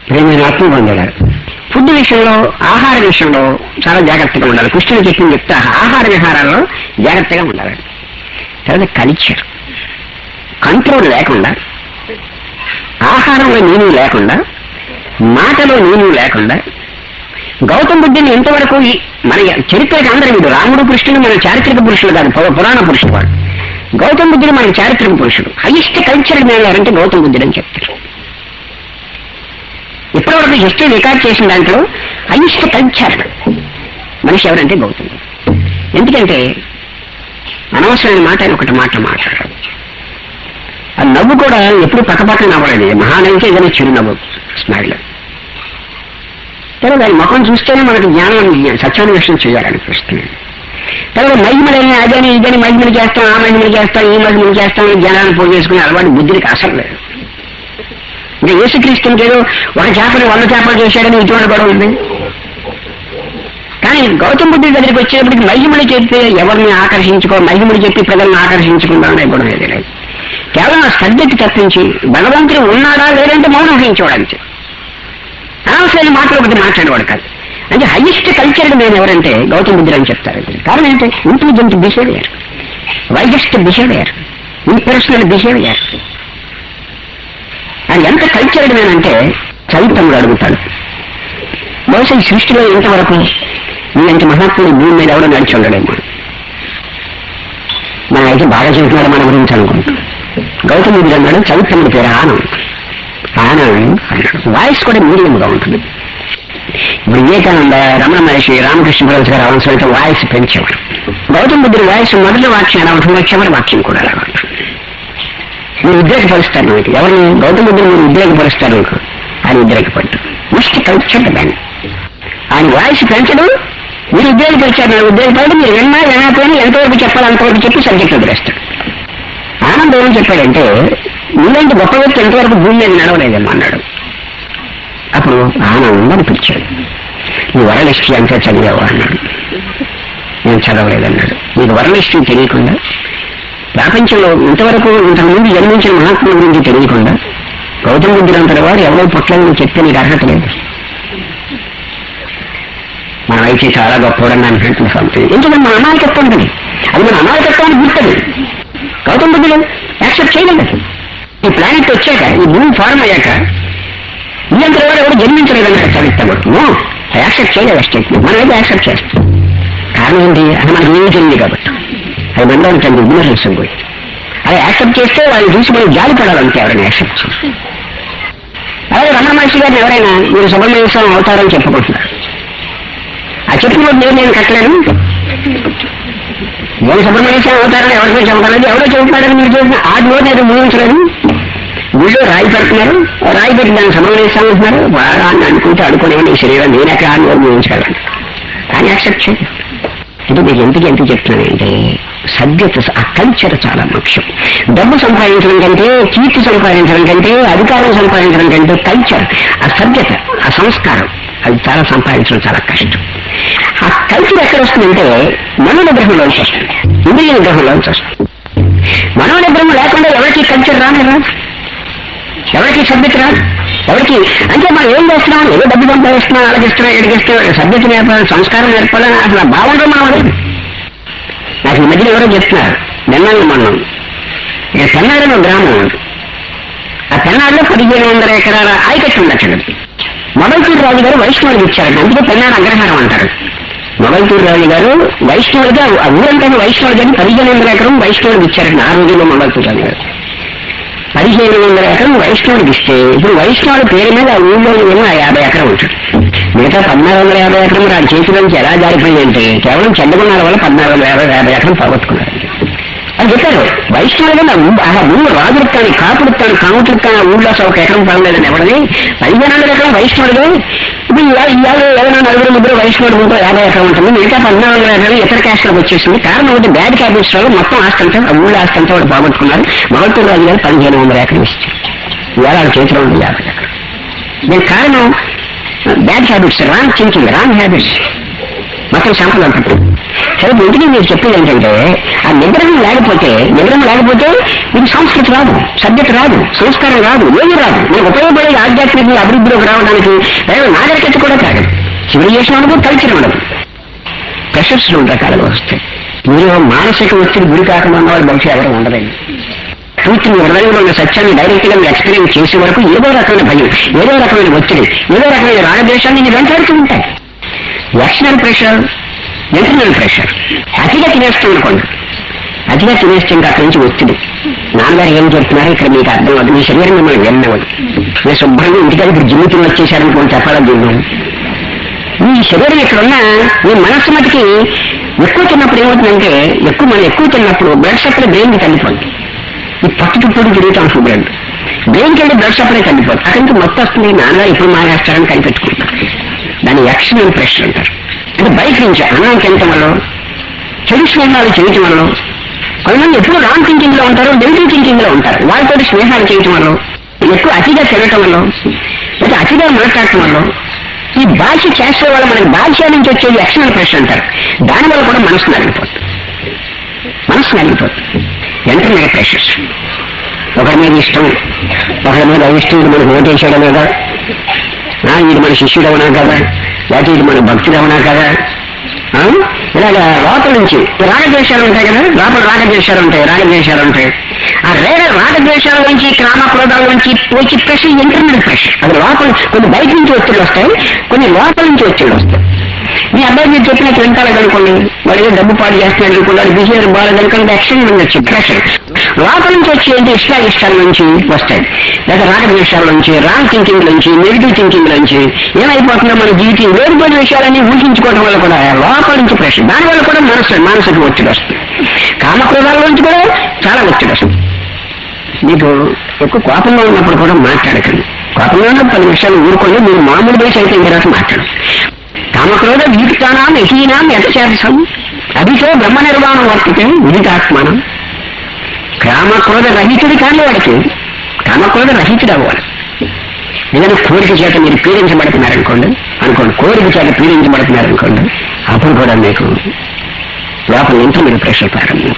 ప్రేమైన ఆత్మ పొందాడు ఫుడ్ విషయంలో ఆహార విషయంలో చాలా జాగ్రత్తగా ఉండాలి కృష్ణుడు చెప్పింది చెప్తా ఆహార విహారాల్లో జాగ్రత్తగా ఉండాలి తర్వాత కల్చర్ కంట్రోల్ లేకుండా ఆహారంలో నీళ్ళు లేకుండా మాటలో నీళ్ళు లేకుండా గౌతమ బుద్ధుని ఇంతవరకు ఈ- మన చరిత్రకి అందరూ వీడు రాముడు కృష్ణుడు మన చారిత్రక పురుషుడు కాదు పు- పురాణ పురుషుడు వాడు గౌతమ బుద్ధుడు మన చారిత్రక పురుషుడు హైయెస్ట్ కల్చర్ జ్ఞానం ఎవరంటే గౌతమ బుద్ధుడు అని చెప్తారు ఇప్పటివరకు హిస్టరీ రికార్డ్ చేసిన దాంట్లో హైయెస్ట్ కల్చర్ మనిషి ఎవరంటే గౌతమ బుద్ధుడు ఎందుకంటే అనవసరమైన మాట ఆయన ఒకటి మాట మాట్లాడారు ఆ నవ్వు కూడా ఎప్పుడు పక్కపక్కన నవ్వలేదు మహానవ్వుకే ఏదైనా చిరునవ్వు స్మైల్ తర్వాత ఆయన ముఖం చూస్తేనే మనకు జ్ఞానం సత్యాన్వేషణ చేయాలనిపిస్తుంది తర్వాత మహిమలని అదని ఇదని మహిమలు చేస్తాం ఆ మహిమలు చేస్తాం ఈ మహిమలు చేస్తాం ఈ జ్ఞానాన్ని పోగు చేసుకునే అలవాటు బుద్ధికి అసలు లేదు ఇంకా యేసుక్రీస్తునికి ఏదో ఒక చేపని వంద చేపలు చేశాడని ఇటువంటి గొడవ ఉంది కానీ గౌతమ బుద్ధుడి దగ్గరికి వచ్చేటప్పటికి మహిమలు చెప్పి ఎవరిని ఆకర్షించుకో మహిమలు చెప్పి ప్రజలను ఆకర్షించుకుందామనే గుణం ఏది లేదు కేవలం ఆ శ్రద్ధకి తప్పించి భగవంతుడు ఉన్నాడా లేదంటే మౌనం వహించేవాడు అనవసరమైన మాటలు ఒకటి మాట్లాడేవాడు కాదు అంటే హైయెస్ట్ కల్చర్ నేను ఎవరంటే గౌతమ బుద్ధుడు అని చెప్తారు కారణం ఏంటంటే intelligent behaviour wisest behaviour impersonal behaviour అది ఎంత కల్చర్డ్ నేనంటే చరిత్రముడు అడుగుతాడు బహుశా ఈ సృష్టిలో ఇంతవరకు నీలాంటి మహాత్ముడు భూమి మీద ఎవడో నడిచి ఉండడేమో మన అయితే బాగా చెబుతున్నాడు మన గురించి అనుకుంటాం గౌతమ బుద్ధుడు అన్నాడు చరిత్రముడి పేరు ఆనం ఆనం అన్నాడు వాయిస్ కూడా మీడియంగా ఉంటుంది ఇప్పుడు వివేకానంద రమణ మహర్షి రామకృష్ణ పరమహంస గారు అవసరమైతే వాయిస్ పెంచేవాడు గౌతమ బుద్ధుడి వాయిస్ మొదటి వాక్యం ఎలా ఉంటుందో చివరి వాక్యం కూడా అలా ఉంటుంది మీరు ఉద్రేకపరుస్తారు నాకు ఎవరిని గౌతమ బుద్ధుడు మీరు ఉద్రేకపరుస్తారు నాకు ఆయన ఉద్రేకపడ్డు ముష్టి కల్చర్ దాన్ని ఆయన వాయిస్ పెంచడు మీరు ఉద్యోగపరిచారు నేను ఉద్యోగపడి మీరు విన్నా వినకపోయినా ఎంతవరకు చెప్పాలి అంతవరకు చెప్పి సబ్జెక్ట్ వదిలేస్తాడు ఆనందం ఏం చెప్పాడంటే నీలాంటి గొప్ప వ్యక్తి ఎంతవరకు భూమి మీద నడవలేదేమో అన్నాడు అప్పుడు ఆనందం అనిపించాడు నువ్వు వరలక్ష్మి అంతా చదివావు అన్నాడు నేను చదవలేదన్నాడు నీకు వరలక్ష్మి తెలియకుండా ప్రపంచంలో ఇంతవరకు ఇంతకుముందు జన్మించిన మహాత్ముల గురించి తెలియకుండా గౌతమ బుద్ధులంతటి వాడు ఎవరో పుట్లని చెప్తే నీకు అర్హత లేదు మనమైతే చాలా గొప్పవాడని అనుకుంటున్న సంథింగ్ ఎందుకంటే మన అమాయకత్వం ఉంటుంది అది మన అమాయకత్వానికి గుర్తది గౌతమ బుద్ధుడు యాక్సెప్ట్ చేయలేదు అది. ఈ ప్లానెట్ వచ్చాక ఈ భూమి ఫార్మ్ అయ్యాక ఇదంతా వాడు ఎవరు జన్మించలేదన్నాడు చరిత్ర యాక్సెప్ట్ చేయలేదు ఆ స్టేట్మెంట్ మనమైతే యాక్సెప్ట్ చేస్తాం కారణం ఏంటి అది మనకి ఏమి తెలియదు కాబట్టి అది మనలో ఉంటుంది ఇగ్నరెన్స్ పోయి అది యాక్సెప్ట్ చేస్తే వాళ్ళు చూసి మనం జాలి పడాలంటే ఎవరైనా యాక్సెప్ట్ చేస్తే అలాగే రమణ మహర్షి గారిని ఎవరైనా మీరు సుబ్రహ్మణ్య స్వామి అవుతారని చెప్పుకుంటున్నారు ఆ చెప్పిన నేను నేను కట్టలేను నేను సుబ్రహ్మణ్య స్వామి అవుతారని ఎవరికో చెబుతారని ఎవరో చెబుతున్నారని మీరు చెబుతున్నా ఆ నోరు నేను ఊహించలేదు గుళ్ళో రాయి పెడుతున్నారు రాయి పెట్టి దాన్ని సుబ్రహ్మణ్య స్వామి అంటున్నారు బాగా అని అనుకుంటే అనుకునే నీ శరీరం నేను ఎక్కడ ఆ నోరు ఊహించగలను కానీ యాక్సెప్ట్ చేయదు ఇది మీకు ఎందుకు ఎందుకు చెప్తున్నానంటే సభ్యత ఆ కల్చర్ చాలా ముఖ్యం డబ్బు సంపాదించడం కంటే కీర్తి సంపాదించడం కంటే అధికారం సంపాదించడం కంటే కల్చర్ ఆ సభ్యత ఆ సంస్కారం అది చాలా సంపాదించడం చాలా కష్టం ఆ కల్చర్ ఎక్కడ వస్తుందంటే మనో నిగ్రహంలోంచి వస్తుంది ఇంద్రియ నిగ్రహంలోంచి వస్తుంది మనో నిగ్రహం లేకుండా ఎవరికి కల్చర్ రానే రాదు ఎవరికి సభ్యత రాదు ఎవరికి అంటే మనం ఏం చేస్తున్నాం ఏదో డబ్బు సంపాదిస్తున్నాం అలగిస్తున్నాం ఎడిగిస్తున్నాం సభ్యత నేర్పాలి సంస్కారం నేర్పాలని అసలు ఆ భావంలో మనం లేదు నాకు ఈ మధ్యన ఎవరో చెప్తున్నారు నిన్న మనం ఇక పెన్నాడలో గ్రామం ఉంది ఆ పెన్నాడులో పదిహేను వందల ఎకరాల ఆయకట్టు ఉండొచ్చు మొగల్తూరు రాజు గారు వైష్ణవుడికి ఇచ్చారు అందుకే పెన్నాడు అగ్రహారం అంటారు మొగల్తూరు రాజు గారు వైష్ణవుడిగా ఆ ఊరంతా వైష్ణవుడు గారు పదిహేను వందల ఎకరం వైష్ణవుడికి ఇచ్చారు ఆ రోజుల్లో మొగల్తూరు రాజు గారు పదిహేను వందల ఎకరం వైష్ణవుడికి ఇస్తే ఇప్పుడు వైష్ణవుడి పేరు మీద ఆ ఊళ్ళో ఏమో ఆ యాభై ఎకరం ఉంటుంది మిగతా పద్నాలుగు వందల యాభై ఎకరం ఆ చేతిలోంచి ఎలా జారిపోయిందంటే కేవలం చెడ్డగున్నాల వల్ల పద్నాలుగు వందల యాభై యాభై ఎకరం పోగొట్టుకున్నారు అని చెప్పారు వైష్ణవులుగా ఆ ఊళ్ళో రాజులకు కానీ కాపులకు కానీ కాములకు కానీ ఆ ఊళ్ళో అసలు ఒక ఎకరం పడలేదని ఎవడని పదిహేను వందల ఎకరం వైష్ణవుడుగా ఇప్పుడు ఇవాళ ఇవాళ ఏదైనా నలుగురు ముగ్గురు వైష్ణవుడు ముందు యాభై ఎకరం ఉంటుంది మిగతా పద్నాలుగు వందల ఎకరం ఇతర క్యాస్ట్లకు వచ్చేసింది కారణం ఒకటి బ్యాడ్ క్యాబినెట్స్ వల్ల మొత్తం ఆస్తి అంతా ఆ ఊళ్ళో ఆస్తి అంతా వాడు పోగొట్టుకున్నారు మొగల్తూరు రాజు గారు పదిహేను వందల ఎకరం ఇచ్చారు ఇవాళ వాళ్ళ చేతిలో ఉంది యాభై ఎకరం దీనికి కారణం bad habits wrong thinking wrong habits మొత్తం సంపద ఉంటుంది సరే ఇంటికి మీరు చెప్పేది ఏంటంటే ఆ నిగ్రహం లేకపోతే నిగ్రహం లేకపోతే మీకు సంస్కృతి రాదు సబ్జెక్ట్ రాదు సంస్కారం రాదు ఏమీ రాదు మీకు ఉపయోగపడే ఆధ్యాత్మిక అభివృద్ధిలోకి రావడానికి లేదా నాగరికత కూడా కాదు సివిలైజేషన్ ఉండదు కల్చర్ ఉండదు ప్రెషర్స్ రెండు రకాలుగా వస్తాయి మీరు మానసిక ఒత్తిడి గురి కాకుండా ఉన్న వాళ్ళు బహుశా ఎవరు ఉండదండి పూర్తి మీ హృదయంలో ఉన్న సత్యాన్ని డైరెక్ట్ గా మీరు ఎక్స్పీరియన్స్ చేసే వరకు ఏదో రకమైన భయం ఏదో రకమైన ఒత్తిడి ఏదో రకమైన రాగద్వేషాన్ని మీరు వెంటాడుతూ ఉంటాయి ఎక్స్టర్నల్ ప్రెషర్ ఇంటర్నల్ ప్రెషర్ అతిగా తినేస్తూ అనుకోండి అతిగా తినేస్తే ఇంకా అక్కడి నుంచి ఒత్తిడి నాన్నగారు ఏం చెప్తున్నారో ఇక్కడ మీకు అర్థం అవుతుంది మీ శరీరం మిమ్మల్ని వెళ్ళవదు మీరు శుభ్రంగా ఇంటికి ఇప్పుడు జిమ్మి తిని వచ్చేసారనుకోండి చెప్పాలా దీన్ని మీ శరీరం ఇక్కడ ఉన్న మీ మనస్సు మటుకి ఎక్కువ తిన్నప్పుడు ఏమవుతుందంటే ఎక్కువ మనం ఎక్కువ తిన్నప్పుడు బ్లడ్ సప్లై బ్రెయిన్కి తగ్గిపోతుంది ఈ పట్టు చుట్టూ తిరుగుతాం బ్లడ్ బ్రెయిన్కి వెళ్ళి బ్లడ్ సప్లై తగ్గిపోతుంది అక్కడి నుంచి మొత్తం వస్తుంది నాన్నగారు ఇప్పుడు మానేస్తారని కనిపెట్టుకుంటారు దాన్ని ఎక్స్టర్నల్ ప్రెషర్ అంటారు అంటే బయట నుంచి అన్నం తినటం వల్ల చెడు స్నేహాలు చేయటం వల్ల కొంతమంది ఎప్పుడు రాంగ్ థింకింగ్ లో ఉంటారు నెగిటివ్ థింకింగ్ లో ఉంటారు వాళ్ళతో స్నేహాలు చేయటం వల్ల ఎక్కువ అతిగా తిరగటం వల్ల లేదా అతిగా మాట్లాడటం వల్ల ఈ భాష చేసే వల్ల మనకి భాష నుంచి వచ్చేది ఎక్స్టర్నల్ ప్రెషర్ అంటారు దానివల్ల కూడా మనసు నలిగిపోతుంది మనసు నలిగిపోతుంది ఇంటర్నల్ ప్రెషర్స్ ఒకరి మీద ఇష్టం ఒకరి మీద ఇష్టం ఇది మనకు ఓటేసాడు లేదా ఆ, ఇది మన శిష్యుడు అవునా కదా లేకపోతే ఇది మన భక్తుడు అవునా కదా ఆ? ఇలాగా లోపల నుంచి ఈ రాగద్వేషాలు ఉంటాయి కదా లోపల రాగద్వేషాలు ఉంటాయి రాగద్వేషాలు ఉంటాయి ఆ రేగ రాగద్వేషాల నుంచి క్రామక్రోధాల నుంచి వచ్చి ప్రెషర్ ఇంటర్నల్ ప్రెషర్ అది లోపల కొన్ని బయట నుంచి ఒత్తిళ్ళు వస్తాయి కొన్ని లోపల నుంచి ఒత్తిళ్ళు వస్తాయి మీ అబ్బాయి మీరు చెప్పినట్టు వింటారు అనుకోండి వాడు ఏదో డబ్బు పాటు చేస్తున్నాడు అనుకోండి వాడు బిహేవియర్ బాగాలేదు అనుకోండి యాక్షన్ ఉండొచ్చు ప్రెషర్ లోపల నుంచి వచ్చి ఏంటి ఇష్ట ఇష్టాల నుంచి వస్తాయి లేదా రాగద్వేషాల నుంచి రాంగ్ థింకింగ్ నుంచి నెగిటివ్ థింకింగ్ నుంచి ఏమైపోతుందో మన జీవితం వేరుపడిన విషయాలన్నీ ఊహించుకోవడం వల్ల కూడా లోపల నుంచి ప్రెషర్ దానివల్ల కూడా మనసు మానసిక ఒత్తిడి వస్తుంది కామక్రోధాల నుంచి కూడా చాలా ఒత్తిడి వస్తుంది మీకు ఎక్కువ కోపంగా ఉన్నప్పుడు కూడా మాట్లాడకండి కోపంగా ఉన్నప్పుడు పది నిమిషాలు ఊరుకోండి మీరు మామూలు బేస్ అయిపోయిన తర్వాత మాట్లాడు కామక్రోధ వీక్షానాం యతీనాం యథశాసం అభితో బ్రహ్మ నిర్వాణం వర్తితే విదితాత్మానం కామక్రోధ రహితుడి కానీ వాడికి కామక్రోధ రహితుడు అవ్వాలి ఏదైనా కోరిక చేత మీరు పీడించబడుతున్నారనుకోండి అనుకోండి కోరిక చేత పీడించబడుతున్నారనుకోండి అప్పుడు కూడా మీకు లోపల నుంచి మీరు ప్రెషర్ ప్రారంభం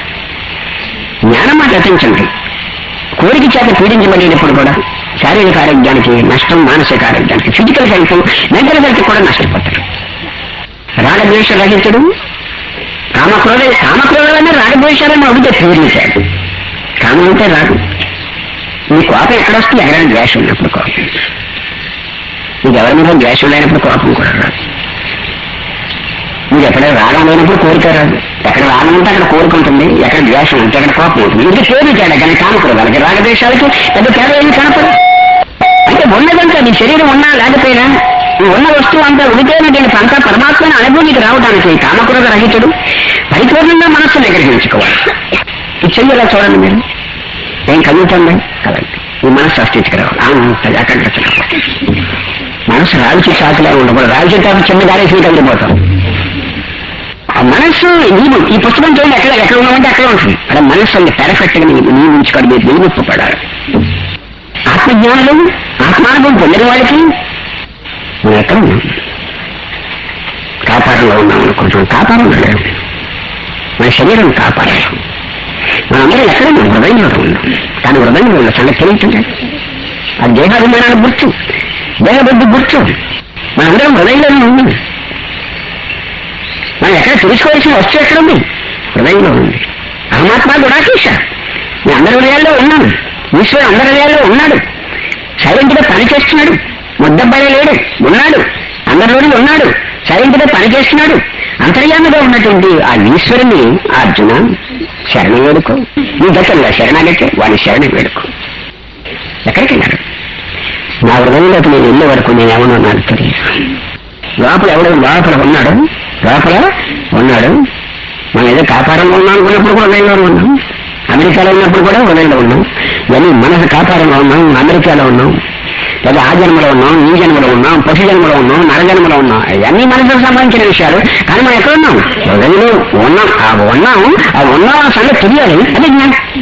జ్ఞానం మాట రచించండి కోరిక చేత పీడించబడేటప్పుడు కూడా శారీరక ఆరోగ్యానికి నష్టం మానసిక ఆరోగ్యానికి ఫిజికల్ హెల్త్ మెంటల్ హెల్త్ కూడా నష్టపోతారు రాగద్వేష రహితుడు కామక్రోధ కామక్రోధాలన్నీ రాగద్వేషాలను అడిగితే తీరించాడు కామం అంటే రాదు మీ కోపం ఎక్కడొస్తుంది ఎక్కడైనా ద్వేషం ఉన్నప్పుడు కోపం మీకు ఎవరి మీద ద్వేషం లేనప్పుడు కోపం కూడా రాదు మీకు ఎక్కడ రాగం లేనప్పుడు కోరిక రాదు ఎక్కడ రాగం ఉంటే అక్కడ కోరిక ఉంటుంది ఎక్కడ ద్వేషం ఉంటే అక్కడ కోపం ఉంటుంది ఇంకా పేరు తేడా కానీ కామకూడదానికి రాగద్వేషాలకి పెద్ద తేడా ఏమి కనపడదు అంటే ఉన్నదంతా నీ శరీరం ఉన్నా లేకపోయినా నువ్వు ఉన్న వస్తువు అంతా ఉడిపోయినటువంటి అంతా పరమాత్మని అనుభూతికి రావడానికి కామక్రోధ రహితుడు పరిపూర్ణంగా మనస్సును నిగ్రహించుకోవాలి ఈ చెయ్యి ఇలా చూడండి మీరు ఏం కలుగుతుంది కదండి ఈ మనస్సు అస్థితికి రావాలి ఆ, ఉంటుంది అక్కడ మనసు రావిచి చాకులా ఉండకూడదు రావిచి చాకు చిన్న దారేసి కదిలిపోతాం ఆ మనస్సు నీవు ఈ పుస్తకం చూడండి ఎక్కడ ఎక్కడ ఉన్నామంటే అక్కడ ఉంటుంది అక్కడ మనస్సు అంత పెర్ఫెక్ట్ గా నీవు నీవు ఉంచుకోవడం మీరు నిలుపు పడాలి ఆత్మజ్ఞానులు ఆత్మానుభవం పొందిన వాళ్ళకి మనం ఎక్కడ ఉన్నాం కాపారంలో ఉన్నాం అనుకుంటున్నాం కాపారం లేదు మన శరీరం కాపాడాలి మనందరం ఎక్కడ ఉన్నాం హృదయంలో ఉన్నాం కానీ హృదయంలో ఉన్న సంగతి తెలియట్లేదు ఆ దేహాభిమానాలు గుర్తు దేహబుద్ధి గుర్తు మనందరం హృదయంలోనే ఉన్నాం మనం ఎక్కడ తెలుసుకోవాల్సిన వస్తువు ఎక్కడ ఉంది హృదయంలో ఉంది అహమాత్మ గుణాకేశ నేను అందరి హృదయాల్లో ఉన్నాను ఈశ్వరుడు అందరి హృదయాల్లో ఉన్నాడు సైలెంట్ గా పని చేస్తున్నాడు ముద్దబ్బడే లేడు ఉన్నాడు అందరిలోనే ఉన్నాడు సైలెంట్ గా పని చేస్తున్నాడు అంతర్యామిగా ఉన్నటువంటి ఆ ఈశ్వరుని ఆ అర్జున శరణ వేడుకో నీ గతంలో శరణాగతే వాడి శరణ వేడుకో ఎక్కడికి వెళ్ళాడు నా హృదయంలోకి నేను వెళ్ళే వరకు నేను ఏమన్నా నాకు తెలియదు లోపల ఎవడో లోపల ఉన్నాడు లోపల ఉన్నాడు మనం ఏదో కాపారంలో ఉన్నాం అనుకున్నప్పుడు కూడా హృదయంలో ఉన్నాం అమెరికాలో ఉన్నప్పుడు కూడా హృదయంలో ఉన్నాం ఇవన్నీ మనసు కాపారంలో ఉన్నాం అమెరికాలో ఉన్నాం లేదా ఆ జన్మలో ఉన్నాం ఈ జన్మలో ఉన్నాం పశు జన్మలో ఉన్నాం నరజన్మలో ఉన్నాం ఇవన్నీ మనసుకు సంబంధించిన విషయాలు కానీ మనం ఎక్కడ ఉన్నాం హృదయంలో ఉన్నాం ఆ ఉన్నాం ఆ ఉన్నాం అన్న సంగతి తెలియాలి అదే జ్ఞానం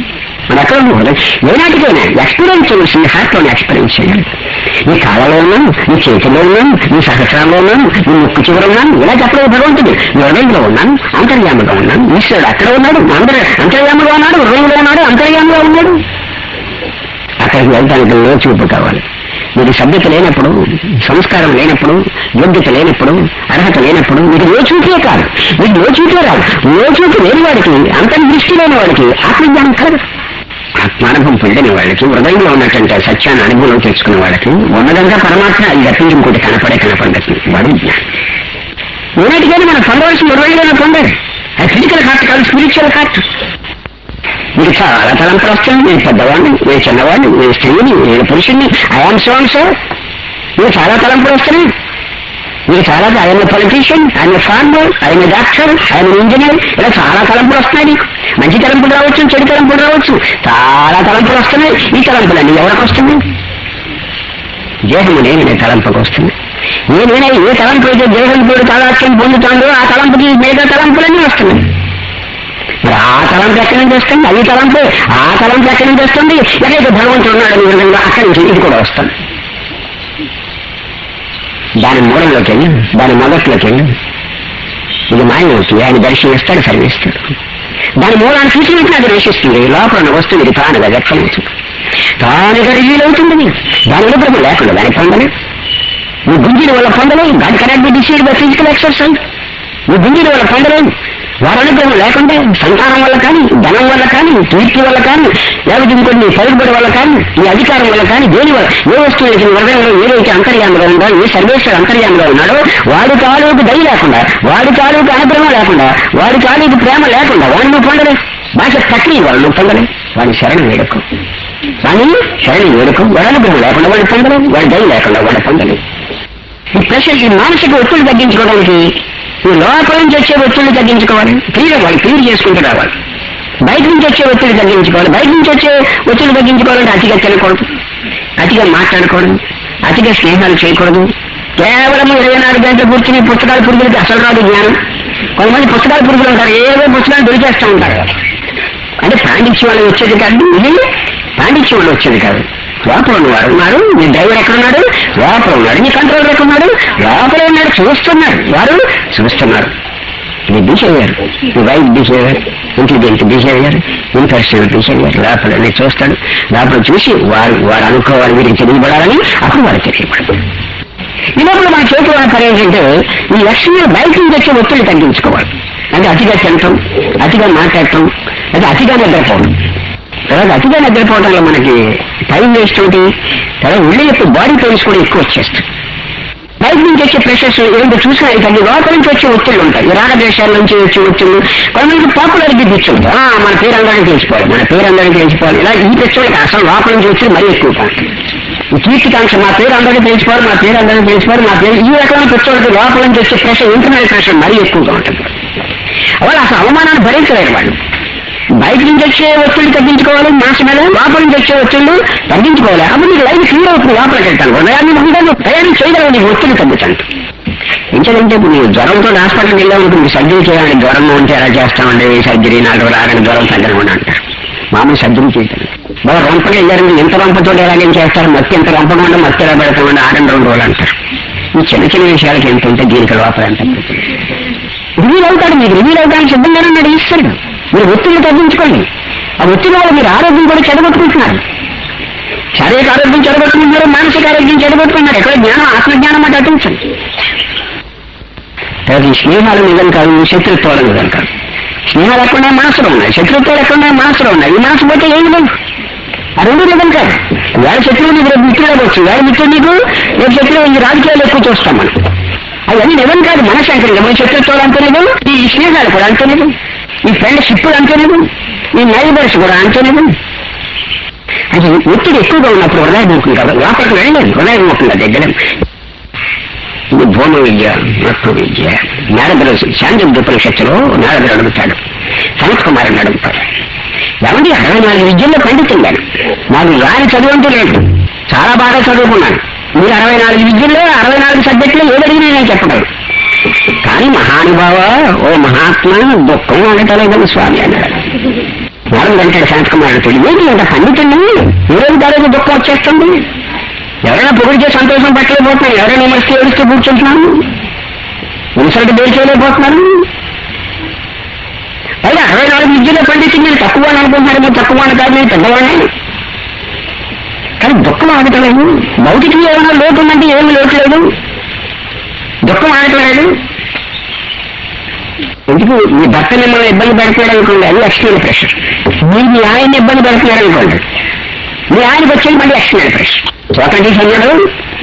మన ఎక్కడ ఉంది ఏనాటికైనా ఎక్స్పీరియన్స్ చేయవలసింది హార్ట్లోనే ఎక్స్పీరియన్స్ చేయాలి ఈ కాళ్ళలో ఉన్నాను ఈ చేతిలో ఉన్నాను ఈ సహస్రంలో ఉన్నాను ఈ ముక్కు చివర ఉన్నాను ఇలా చెప్పలేదు భగవంతుడు ఈ హృదయంలో ఉన్నాను అంతర్యాముగా ఉన్నాను ఈశ్వరుడు అక్కడ ఉన్నాడు అందరు అంతర్యాముగా ఉన్నాడు హృదయంలో ఉన్నాడు అంతర్యాముగా ఉన్నాడు అక్కడికి వెళ్తానికి లోచూపు కావాలి మీకు సభ్యత లేనప్పుడు సంస్కారం లేనప్పుడు యోగ్యత లేనప్పుడు అర్హత లేనప్పుడు మీకు లోచూపే కాదు మీకు లోచూపే రాదు లోచూపు లేని వాడికి అంతర్దృష్టి లేని వాడికి ఆత్మజ్ఞానం కలదు ఆత్మానుభవం పొందిన వాళ్ళకి హృదయంలో ఉన్నటువంటి సత్యాన్ని అనుభవం తెచ్చుకున్న వాళ్ళకి ఉన్నదంగా పరమాత్మ అది తప్పించి ఇంకోటి కనపడే కనపడదు వాడు జ్ఞానం ఏనాటికైనా మనం పొందవలసిన హృదయంలోనే పొందాలి అది ఫిజికల్ హార్ట్ కాదు స్పిరిచువల్ హార్ట్ మీకు చాలా తలంపులు వస్తాయి నేను పెద్దవాడిని నేను చిన్నవాడిని నేను స్త్రీని నేను పురుషుణ్ణి ఐఆమ్ సో అండ్ సో మీకు చాలా తలంపులు వస్తున్నాయి మీకు చాలా ఆయన పొలిటీషియన్ ఆయన ఫార్మర్ ఆయన డాక్టర్ ఆయన ఇంజనీర్ ఇలా చాలా తలంపులు వస్తున్నాయి నీకు మంచి తలంపులు రావచ్చు చెడు తలంపులు రావచ్చు చాలా తలంపులు వస్తున్నాయి ఈ తలంపులన్నీ ఎవరికి వస్తున్నాయి దేహము నేను తలంపుకు వస్తుంది నేనైనా ఏ తలంపు అయితే దేహం పేరు తాదాత్యం పొందుతాడో ఆ తలంపుకి మిగతా తలంపులన్నీ వస్తున్నాయి మరి ఆ తలంపు ఎక్కడి నుంచి వస్తుంది అది తలంపు ఆ తలంపు ఎక్కడి నుంచి వస్తుంది ఎక్కడైతే భగవంతుడు ఉన్నాడు అనే విధంగా అక్కడి నుంచి ఇది కూడా వస్తుంది దాని మూలంలోకి వెళ్ళి దాని మొదట్లోకి వెళ్ళి ఇది మాయమూర్తి ఆయన దర్శనం ఇస్తాడు సర్విస్తాడు దాని మూలాన్ని చూసినట్టు అది నశిస్తుంది లోపల ఉన్న వస్తువు ఇది తానుగా వ్యక్తమవుతుంది తానుగా రివీల్ అవుతుంది నీకు. దాని అనుగ్రహం లేకుండా దాన్ని పొందలేదు నువ్వు గుంజిన వల్ల పొందలేవు దాని correct be decide by physical exercise నువ్వు గుంజిన వల్ల పొందలేవు వారి అనుగ్రహం లేకుండా సంతానం వల్ల కానీ ధనం వల్ల కానీ కీర్తి వల్ల కానీ లేకపోతే ఇంకోటి నీ పలుకుబడి వల్ల కానీ నీ అధికారం వల్ల కానీ దేని వల్ల ఏ వస్తువు అయితే నీ హృదయంలో ఏదైతే అంతర్యాముగా ఉందో ఏ సర్వేశ్వర అంతర్యాముగా ఉన్నాడో వాడి తాలూకు దయ లేకుండా వాడి తాలూకు అనుగ్రహం లేకుండా వాడి తాలూకు ప్రేమ లేకుండా వాడిని నువ్వు పొందలే భాష ప్రక్రియ వాళ్ళు నువ్వు పొందలే వాడి శరణం వేడుకో వాడిని శరణి వేడుకో వాడి అనుగ్రహం లేకుండా వాడిని పొందలేదు వాడి దయ లేకుండా వాడిని పొందలేదు ఈ ప్రెషర్ ఈ మానసిక ఒత్తిడి తగ్గించుకోవడానికి ఈ లోపల నుంచి వచ్చే ఒత్తిడి తగ్గించుకోవాలి క్లియర్ అవ్వాలి క్లియర్ చేసుకుంటూ రావాలి బయట నుంచి వచ్చే ఒత్తిడి తగ్గించుకోవాలి బయట నుంచి వచ్చే ఒత్తిడి తగ్గించుకోవాలంటే అతిగా తినకూడదు అతిగా మాట్లాడకూడదు అతిగా స్నేహాలు చేయకూడదు కేవలం ఇరవై నాలుగు గంటలు కూర్చుని పుస్తకాలు పురుగులకి అసలు రాదు జ్ఞానం కొంతమంది పుస్తకాలు పురుగులు ఉంటారు ఏదో పుస్తకాలు దొరికేస్తూ ఉంటారు అంటే పాండిత్యం వాళ్ళు వచ్చేది కాదు ఇది పాండిత్యం వాళ్ళు వచ్చేది కాదు లోపల ఉన్నవారు ఉన్నారు మీ డ్రైవర్ ఎక్కడున్నాడు లోపల ఉన్నాడు మీ కంట్రోలర్ ఎక్కడున్నాడు లోపల ఉన్నాడు చూస్తున్నాడు వారు చూస్తున్నారు మీ బిహేవియర్ మీ wife behaviour intelligent behaviour impersonal behaviour లోపల అన్ని చూస్తాడు లోపల చూసి వారు వారు అనుకోవాలి వీరికి తెలియబడాలని అప్పుడు వారు తెలియబడదు ఈ లోపల మన చేతిలో ఉన్న పని ఏంటంటే ఈ లక్ష్యాలు బయట నుంచి వచ్చే ఒత్తిడి తగ్గించుకోవాలి అంటే అతిగా తినటం అతిగా మాట్లాడటం అంటే అతిగా నిద్రపోవడం తర్వాత అతిగా నిద్రపోవడంలో మనకి టైం వేస్ట్ ఒకటి తర్వాత ఉళ్ళి యొక్క బాడీ పెయిన్స్ కూడా ఎక్కువ వచ్చేస్తాయి బయట నుంచి వచ్చే ప్రెషర్స్ ఏంటో చూసినా ఇక లోపల నుంచి వచ్చే ఒత్తిళ్ళు ఉంటాయి ఈ రాగదేశాల నుంచి వచ్చే ఒత్తిళ్ళు కొంతమంది పాపులారిటీ పిచ్చుంది మన పేరు అందరికీ తెలిసిపోవాలి మన పేరు అందరికీ తెలిసిపోవాలి ఇలా ఈ పిచ్చోళ్ళకి అసలు లోపల నుంచి వచ్చి మరీ ఎక్కువ కాదు. ఈ కీర్తికాంక్ష మా పేరు అందరికీ తెలిసిపోవాలి మా పేరు అందరికీ తెలిసిపోవాలి మా పేరు ఈ రకమైన పిచ్చోళ్ళకి లోపల నుంచి వచ్చే ప్రెషర్ ఇంటర్నల్ ప్రెషర్ మరీ ఎక్కువగా ఉంటుంది వాళ్ళు అసలు అవమానాన్ని భరించలేరు వాళ్ళు బయట నుంచి వచ్చే ఒత్తిడి తగ్గించుకోవాలి మాస్ మీద లోపల నుంచి వచ్చే ఒత్తిళ్ళు తగ్గించుకోవాలి అప్పుడు నీకు లైఫ్ క్లియర్ అవుతుంది లోపలికి వెళ్తాను హృదయాన్ని ముందు ప్రయాణం చేయగలవు నీకు ఒత్తిడి తగ్గుతాను ఎందుకంటే ఇప్పుడు నీవు జ్వరంతో హాస్పిటల్కి వెళ్ళావు మీకు సర్జరీ చేయాలని జ్వరం ఉంటే ఎలా చేస్తామండి సర్జరీ నాలుగు రాగానే జ్వరం తగ్గకుండా అంటారు మామూలు సర్జరీ చేయటం బాగా రొంపగా వెళ్ళారండి ఎంత రొంపతో ఎలాగేం చేస్తారు మత్తి ఎంత రొంపకుండా మత్తి ఎలా పెడతామండి ఆరు రెండు రోజులు అంటారు ఈ చిన్న చిన్న విషయాలకి ఎంత ఉంటే దీనికి లోపల ఎంత రివీల్ అవుతాడు మీకు రివీల్ అవడానికి సిద్ధంగానే ఉన్నాడు ఈశ్వరుడు మీరు ఒత్తిడి తగ్గించుకోండి ఆ ఒత్తిడి వల్ల మీరు ఆరోగ్యం కూడా చెడగొట్టుకుంటున్నారు శారీరక ఆరోగ్యం చెడగొట్టుకుంటున్నారు మానసిక ఆరోగ్యం చెడగొట్టుకుంటున్నారు ఎక్కడ జ్ఞానం ఆత్మజ్ఞానం అంటే అటుంచండి తర్వాత ఈ స్నేహాలు నిజం కాదు ఈ శత్రుత్వాలు నిజం కాదు స్నేహాలు ఎక్కడ మనసులో ఉన్నాయి శత్రుత్వాలు ఎక్కడ మనసులో ఉన్నాయి ఈ మనసు పోతే ఏం లేదు ఆ రెండు నిజం కాదు వేళ శత్రువు నీకు రేపు మిత్రుడు అవ్వచ్చు వేళ మిత్రుడు నీకు రేపు శత్రువు ఈ రాజకీయాలు ఎక్కువ చూస్తాం మనం అవన్నీ నిజం కాదు మనసు అంటే నిజం శత్రుత్వాలు అంతే నిజం ఈ స్నేహాలు కూడా అంతే నిజం ఈ ఫ్రెండ్షిప్ అంతే నిజం ఈ నైబర్స్ కూడా అంతే నిజం అది ఒత్తిడి ఎక్కువగా ఉన్నప్పుడు హృదయముఖం కదా లోపలికి వెళ్ళలేదు హృదయముఖం దగ్గర ఇది భూమ విద్య మత్వ విద్య నారదుడు శాంతి ఉపనిషత్తులో నారదుడు అడుగుతాడు సనత్ కుమారుని అడుగుతాడు ఏమండి అరవై నాలుగు విద్యల్లో పండితుండాను నాకు రాని చదువు అంటూ లేదు చాలా బాగా చదువుకున్నాను మీరు అరవై నాలుగు విద్యల్లో అరవై నాలుగు సబ్జెక్టులు ఏదడిగినా నేను చెప్పగలను కానీ మహానుభావ ఓ మహాత్మ దుఃఖం అనటలేదని స్వామి అన్నాడు నరం వెంటాడు శాంతకుమారుడు ఏంటి ఇంత పండితుడిని ఏ రోజు దాదాపు దుఃఖం వచ్చేస్తుంది ఎవరైనా పొగిడితే సంతోషం పట్టలేకపోతున్నాను ఎవరైనా విమర్శిస్తే ఏడుస్తూ కూర్చుంటున్నాను ఇన్సల్ట్ బేర్ చేయలేకపోతున్నాను పైగా అరవై నాలుగు విద్యలో పండించి నేను తక్కువ అని అనుకుంటున్నాను మీరు తక్కువ అని కాదు నేను పెద్దవాడిని కానీ దుఃఖం ఆగటం లేదు భౌతికంగా ఏమైనా లోటు ఉందంటే ఏమి లోటు లేదు దుఃఖం ఆగటం లేదు ఎందుకు మీ భర్త మిమ్మల్ని ఇబ్బంది పెడుతున్నాడు అనుకోండి అది ఎక్స్టర్నల్ ప్రెషర్ మీరు మీ ఆయన్ని ఇబ్బంది పెడుతున్నాడు అనుకోండి మీ ఆయనకి వచ్చేది మళ్ళీ ఎక్స్టర్నల్ ప్రెషర్ సోక్రటీస్ అన్నాడు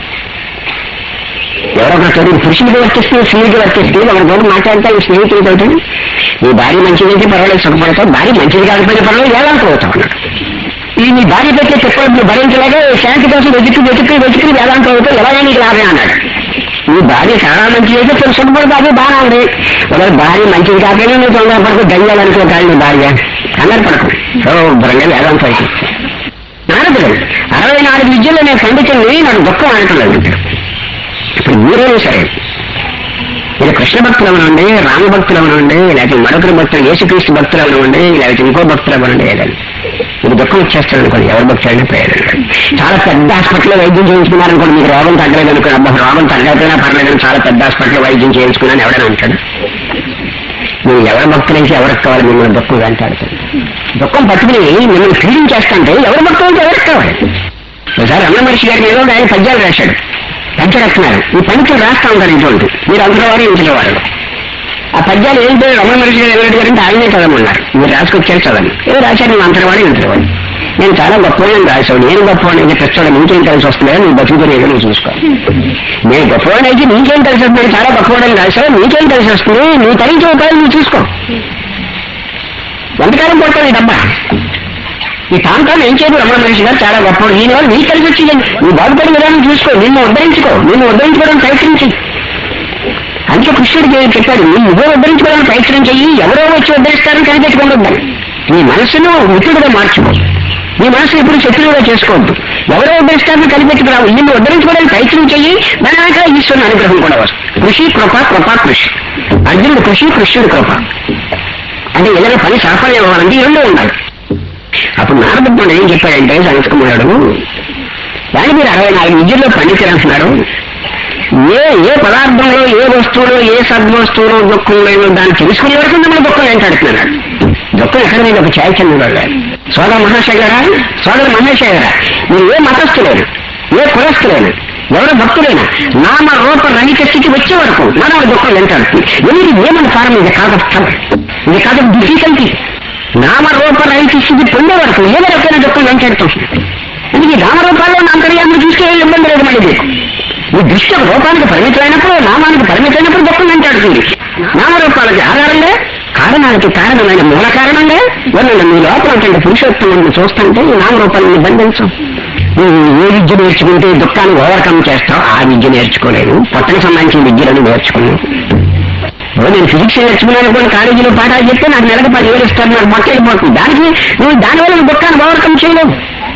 ఎవరో ఒక చోటు పురుషుడికి వర్తిస్తే స్త్రీకి వర్తిస్తే ఒక చోటు మాట్లాడతాను స్నేహితులతో నీ భార్య మంచిదైతే పర్వాలేదు సుఖపడతావు భార్య మంచిది కాకపోతే పర్వాలేదు వేదాంతం అవుతావు అన్నాడు ఈ నీ భార్య పెట్టే చెప్పడం భరించలేక శాంతి కోసం వెతుక్కి వెతుక్కి వెతుక్కి వేదాంతం అవుతావు ఎలాగైనా నీకు లాభే అన్నాడు నీ భార్య చాలా మంచిది అయితే కొంచెం సుఖపడతా అది బాగా ఉంది ఒకవేళ భార్య మంచిది కాకపోయినా నువ్వు తొందర పడకు దయ్యాలనుకో కాదు నీ భార్య కంగారు పడకు శుభ్రంగా వేదాంతం అయితే నారదుడు అరవై నాలుగు విద్యలో నేను పండితుల్ని నాకు దుఃఖం అనట్లేదు ఇప్పుడు మీరేమో సరే ఇది కృష్ణ భక్తులు అవనండి రామ భక్తులు అవనండి లేకపోతే మరొకరి భక్తులు యేసుక్రీస్తు భక్తులు అవనండి లేకపోతే ఇంకో భక్తులు అవనండి ఏదండి ఇది దుఃఖం వచ్చేస్తాడు అనుకోండి ఎవరి భక్తులైనా ప్రయోజనం లేదు. చాలా పెద్ద హాస్పిటల్లో వైద్యం చేయించుకున్నారనుకోండి మీకు రోగం తగ్గలేదు అనుకోండి అబ్బా రోగం తగ్గకపోయినా పర్లేదని చాలా పెద్ద హాస్పిటల్లో వైద్యం చేయించుకున్నాను ఎవడైనా అంటాడు మీరు ఎవరి భక్తులైతే ఎవరికి కావాలి మిమ్మల్ని దుఃఖం వెంటాడుతుంది దుఃఖం పట్టుకుని మిమ్మల్ని ఫీలింగ్ చేస్తుంటే ఎవరి భక్తులైతే ఎవరికి కావాలి ఒకసారి అన్న మనిషి గారి మీద ఒక ఆయన పద్యాలు రాశాడు పంచరత్నాలు ఈ పంచులు రాస్తా ఉంటారు ఇటువంటి మీరు అందులో వారు ఇంట్లో వారు ఆ పద్యాలు ఏంటో రమణ మనిషి గారు ఎవరి గారంటే ఆయనే చదవమన్నారు మీరు రాసుకొచ్చారు చదవండి ఏదో రాశారు నువ్వు అంతరవాడు ఇంతరవాడు నేను చాలా గొప్పవాడిని రాశావు నేను గొప్పవాడిని అయితే ప్రస్తుతం నీకేం కలిసి వస్తుందో నీ బతుకుని ఏదో నువ్వు చూసుకో నేను గొప్పవాడిని అయితే నీకేం కలిసి వస్తుంది నేను చాలా గొప్పవాడిని రాశావు నీకేం కలిసి వస్తుంది నీ తరించి ఉపాయం నువ్వు చూసుకో ఎంతకాలం పడుతుంది ఈ డబ్బా ఈ ప్రాంతాన్ని ఏం చేయదు రమణ మహర్షి గారు చాలా గొప్పవాడు ఈయన వల్ల నీకు కలిసి వచ్చింది నువ్వు బాగుపడిన విధానం చూసుకో నిన్ను ఉద్ధరించుకో నిన్ను ఉద్ధరించుకోవడానికి ప్రయత్నించి అందుకే కృష్ణుడు చే- చెప్పాడు నీ నువ్వే ఉద్ధరించుకోవడానికి ప్రయత్నం చెయ్యి ఎవరో వచ్చి ఉద్ధరిస్తారని కనిపెట్టుకోవద్దు నీ మనసును మిత్రుడుగా మార్చుకో నీ మనసు ఎప్పుడు శత్రువుగా చేసుకోవద్దు ఎవరో ఉద్ధరిస్తారని కనిపెట్టుకురావు నిన్ను ఉద్ధరించుకోవడానికి ప్రయత్నం చెయ్యి దాని వెనక ఈశ్వరుని అనుగ్రహం కూడా వస్తుంది కృషి కృప కృప కృషి అర్జునుడు కృషి కృష్ణుడు కృప అంటే ఏదైనా పని సాఫల్యం అవ్వాలంటే ఈ రెండో ఉండాలి అప్పుడు నారదుడు ఏం చెప్పాడంటే సంస్కృతుడు దాని మీరు అరవై నాలుగు విద్యల్లో పండితులు అంటున్నారు ఏ ఏ పదార్థంలో ఏ వస్తువులో ఏ సద్వస్తువులో దుఃఖం లేదో దాన్ని తెలుసుకునే వరకు మిమ్మల్ని దుఃఖం వెంటాడుతున్నాడు దుఃఖం ఎక్కడ మీద ఒక చాయచంద్రుడు సోదర మహాశయరా సోదర మహేశ్వరా మీరు ఏ మతస్థులేను ఏ కులస్థులేను ఎవరు భక్తులైనా నామ రూప రహిత స్థితి వచ్చే వరకు మన దుఃఖం వెంటాడుతుంది ఎందుకు ఏమని కారణం ఇది కాదు ఇది కాదు డిఫికల్టీ నామరూప రహిత స్థితి పొందే వరకు ఏదో రకమైన దుఃఖం వెంటాడుతాం అందుకే ఈ నామరూపాల్లో నా అంతర్యాన్ని చూస్తే ఏం ఇబ్బంది లేదు మళ్ళీ మీకు ఈ దృష్టి ఒక రూపానికి పరిమితమైనప్పుడు నామానికి పరిమితమైనప్పుడు దుఃఖం వెంటాడుతుంది నామరూపాలకి ఆధారంగా కారణానికి కారణమైన మూల కారణంగా వాళ్ళు మీ లోపల ఉంటుండే పురుషోత్తములను చూస్తుంటే ఈ నామరూపాలను బంధించం నువ్వు ఏ విద్య నేర్చుకుంటే ఈ దుఃఖాన్ని ఓవర్కమ్ చేస్తావు ఆ విద్య నేర్చుకోలేదు పొట్టకు సంబంధించిన విద్యలను నేర్చుకున్నావు ఇప్పుడు నేను ఫిజిక్స్ నేర్చుకున్నాను కూడా కాలేజీలో పాఠాలు చెప్తే నాకు నెలకు పది వేలు ఇస్తారు నాకు మొక్క వెళ్ళిపోతుంది దానికి నువ్వు దానివల్ల నువ్వు దుఃఖాన్ని ఓవర్కమ్ చేయలేవు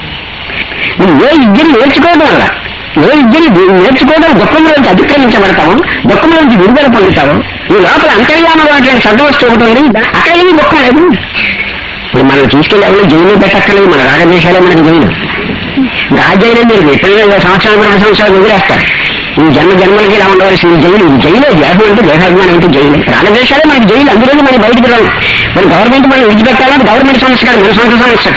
నువ్వు ఏ విద్యను నేర్చుకోవడం వల్ల ఏ విద్యని నేర్చుకోవడం దుఃఖంలోంచి అతిక్రమించబడతావు దుఃఖంలోంచి విడుదల పొందుతావు ఈ లోపల అంతర్యామ అటువంటి సద్వస్తు ఒకటి ఉంది అక్కడ ఏమీ దుఃఖం లేదు ఇప్పుడు మనం తీసుకెళ్ళి ఎవరు జైలు పెట్టక్కర్లేదు మన రాగదేశాలే మనకి జైలు ఇంకా ఆ జైలు మీరు ఎప్పుడైనా సంవత్సరాలు రెండు సంవత్సరాలు వదిలేస్తారు ఈ జన్మ జన్మలకి ఇలా ఉండవలసిన జైలు ఇది జైలే దేహం అంటే దేహాభిమానం అంటే జైలు రాగదేశాలే మనకి జైలు అందులోనే మనం బయటికి రావు మరి గవర్నమెంట్ మనం విడిచిపెట్టాలని గవర్నమెంట్ సమస్య కాదు మన సొంత సమస్య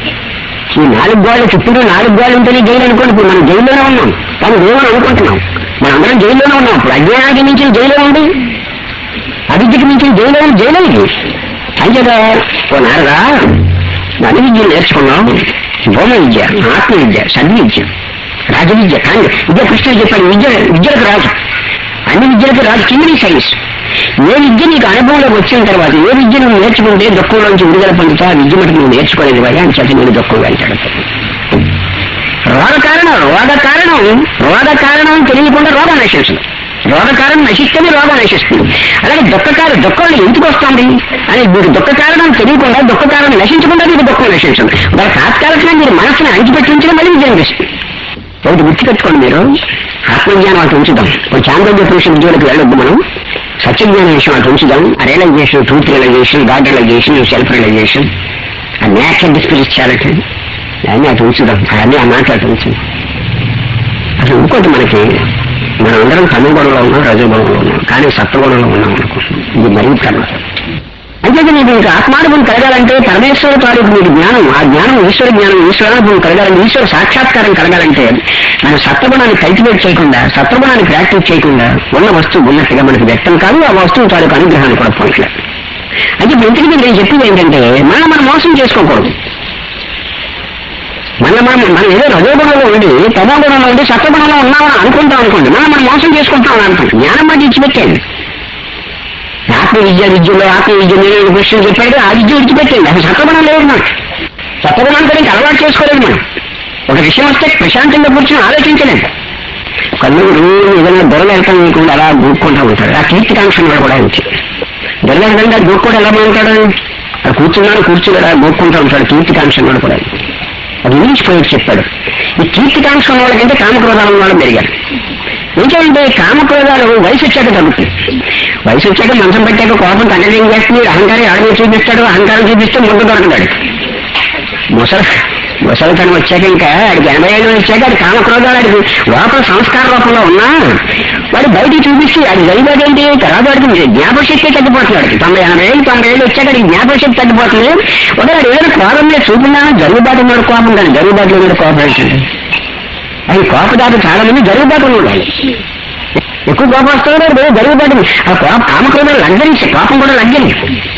ఈ నాలుగు గోడలు చుట్టూ నాలుగు గోడలు ఉంటేనే జైలు అనుకోండి ఇప్పుడు మనం జైల్లోనే ఉన్నాం కానీ దేవుని అనుకుంటున్నాం మనం అందరం జైల్లోనే ఉన్నాం ఇప్పుడు అజ్ఞానానికి మించిన జైలు ఉంది అవిద్యకి మించిన జైలు ఉంది జైలు ఇది అంచేత ఓ నారదా అన్ని విద్యలు నేర్చుకున్నాం భూమ విద్య ఆత్మ విద్య సద్విద్య రాజ విద్య కానీ విద్య కృష్ణుడు చెప్పాడు విద్య విద్యలకు రాజు అన్ని విద్యలకు రాజు కింది సైన్స్ ఏ విద్య నీకు అనుభవంలోకి వచ్చిన తర్వాత ఏ విద్య నువ్వు నేర్చుకుంటే దుఃఖంలోంచి విడుదల పొందుతా ఆ విద్య మటుకు నువ్వు నేర్చుకోలేదు కదా అని చెప్పి నేను దుఃఖం వెళ్తాడు రోగ కారణం రోగ కారణం రోగ కారణం తెలియకుండా రోగం నశించదు రోగ కారణం నశిస్తేనే రోగం నశిస్తుంది అలాగే దుఃఖ కారణం దుఃఖం ఎందుకు వస్తుంది అని మీకు దుఃఖ కారణం తెలియకుండా దుఃఖ కారణం నశించకుండా మీకు దుఃఖం నశించదు వాళ్ళ తాత్కాలికంగా మీరు మనసుని అణిచిపెట్టించడం మళ్ళీ విజయం చేస్తుంది ఒకటి గుర్తుపెట్టుకోండి మీరు ఆత్మజ్ఞానం అటు ఉంచుదాం ఇప్పుడు చాంద్రోగ్య పురుష విద్యలకు వెళ్ళొద్దు మనం సత్యజ్ఞాన విషయం అటు ఉంచుదాం realisation truth realisation God realisation self realisation ఆ నేకెడ్ స్పిరిచువాలిటీ అన్నీ అటు ఉంచుదాం అవన్నీ ఆ మాట అటు ఉంచుదాం అసలు ఇంకోటి మనకి మనం అందరం తమిళగొడవలో ఉన్నాం రజోగుణంలో ఉన్నాం కానీ సత్వగుణంలో ఉన్నాం అనుకుంటున్నాం ఇది మరీ ప్రమాదం అంటే మీకు మీకు ఆత్మానుభవం కలగాలంటే పరమేశ్వర తాలూకు మీకు జ్ఞానం ఆ జ్ఞానం ఈశ్వర జ్ఞానం ఈశ్వరానుభవం కలగాలంటే ఈశ్వర సాక్షాత్కారం కలగాలంటే మనం సత్వగుణాన్ని కల్టివేట్ చేయకుండా సత్వగుణాన్ని ప్రాక్టీస్ చేయకుండా ఉన్న వస్తువు ఉన్నట్టుగా మనకి వ్యక్తం కాదు ఆ వస్తువు తాలూకు అనుగ్రహాన్ని కూడా పొందలేదు అంటే ఇప్పుడు ఇంతకీ నేను చెప్పింది ఏంటంటే మనం మనం మోసం చేసుకోకూడదు మన మనం మనం ఏదో రజోగుణంలో ఉండి తమోగుణంలో ఉండి సత్వగుణంలో ఉన్నామని అనుకుంటాం అనుకోండి మనం మనం మోసం చేసుకుంటాం అని అనుకుంటాం జ్ఞానం మాట ఇచ్చిపెట్టండి ఆత్మ విద్య విద్యలో ఆత్మ విద్య నేను క్వశ్చన్ చెప్పాడు ఆ విద్య విడిచిపెట్టండి అసలు సత్వగుణం లేదు మనకు సత్వగుణం కూడా ఇంకా అలవాటు చేసుకోలేదు మనం ఒక విషయం వస్తే ప్రశాంతంగా కూర్చొని ఆలోచించలేదు కళ్ళు రోజు ఏదైనా దొరలు వెళ్తాం లేకుండా అలా దూక్కుంటా ఉంటాడు ఆ కీర్తికాంక్ష వాడు కూడా ఉంది దొరలు వెళ్తాంటే దూక్కోడు ఎలా ఉంటాడు అక్కడ కూర్చున్నాడు కూర్చున్నాడు అలా దూక్కుంటా ఉంటాడు కీర్తికాంక్ష వాడు కూడా అది ఇంగ్లీష్ పోయి చెప్పాడు ఈ కీర్తికాంక్ష ఉన్న వాళ్ళకంటే కామక్రోధాలు ఉన్న వాళ్ళు పెరిగారు ఏంటంటే కామక్రోధాలు వయసు వచ్చాక తగ్గుతాయి వయసు వచ్చాక మంచం పెట్టాక కోపం తగ్గడం చేస్తుంది అహంకారం ఆడమే చూపిస్తాడు అహంకారం చూపిస్తే ముందు దొరకతాడు ముసలి ముసలితనం వచ్చాక ఇంకా ఆడికి ఎనభై ఏళ్ళు వచ్చాక అది కామక్రోధాలు ఆడికి లోపల సంస్కార రూపంలో ఉన్నా వాడు బయటికి చూపిస్తే అది జరిగేదేంటి తర్వాత వాడికి జ్ఞాపక శక్తి తగ్గిపోతున్నాడు తొంభై ఎనభై ఏళ్ళు తొంభై ఏళ్ళు వచ్చాక అది జ్ఞాపక శక్తి తగ్గిపోతుంది ఒకవేళ ఏదైనా కోపం మీద చూపినా జరుగుబాటు ఉన్నాడు కోపం కానీ జరుగుబాటులో మీద కోపం ఏంటండి అది కోపదాత చాలా మంది జరుగుబాటు ఉండాలి ఎక్కువ కోపం వస్తుంది జరుగుబాటు ఆ కోప కామక్రోధాలు లగ్జరీస్ కోపం కూడా లగ్జరీ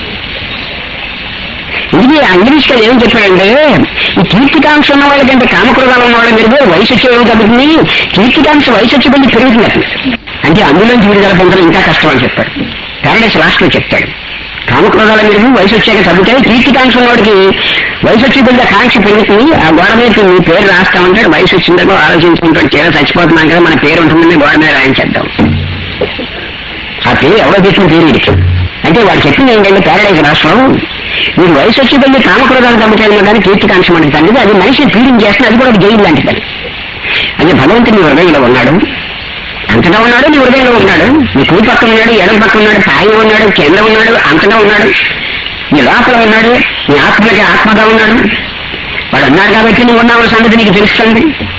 ఇది ఆ ఇంగ్లీష్ లో ఏం చెప్పాడంటే ఈ కీర్తికాంక్ష ఉన్న వాళ్ళకంటే కామక్రోధాలు ఉన్న వాళ్ళ మీద వయసు వచ్చే ఏమి తగ్గుతుంది కీర్తికాంక్ష వయసు వచ్చే కొద్ది పెరుగుతున్నట్టు అంటే అందులోంచి విడుదల పొందడం ఇంకా కష్టం అని చెప్పాడు ప్యారడైస్ లాస్ట్ లో చెప్తాడు కామక్రోధాల మీద వయసు వచ్చాక తగ్గుతాయి కీర్తికాంక్ష ఉన్నవాడికి వయసు వచ్చే కొద్ది కాంక్ష పెరుగుతుంది ఆ గోడ మీద మీ పేరు రాస్తామంటాడు వయసు వచ్చిందో ఆలోచించుకుంటాడు చీర చచ్చిపోతున్నాం కదా మన పేరు ఉంటుందని గోడ మీద రాయించేద్దాం ఆ పేరు ఎవరో చేసిన పేరు ఇది అంటే వాడు చెప్పింది ఏంటంటే ప్యారడైజ్ రాష్ట్రం మీరు వయసు వచ్చి వెళ్ళి కామక్రోధాలు తగ్గుతాయి కానీ కీర్తికాంక్ష మనకి తండ్రి అది మనిషిని పీడింగ్ చేస్తుంది అది కూడా ఒక జైలు లాంటిది అంటే భగవంతుని హృదయంలో ఉన్నాడు అంతటా ఉన్నాడు నీ హృదయంలో ఉన్నాడు నీ కుడి పక్కన ఉన్నాడు ఎడం పక్కన ఉన్నాడు పైన ఉన్నాడు కింద ఉన్నాడు అంతటా ఉన్నాడు నీ లోపల ఉన్నాడు నీ ఆత్మకి ఆత్మగా ఉన్నాడు వాడు అన్నాడు కాబట్టి నువ్వు ఉన్నావు సంగతి నీకు తెలుస్తుంది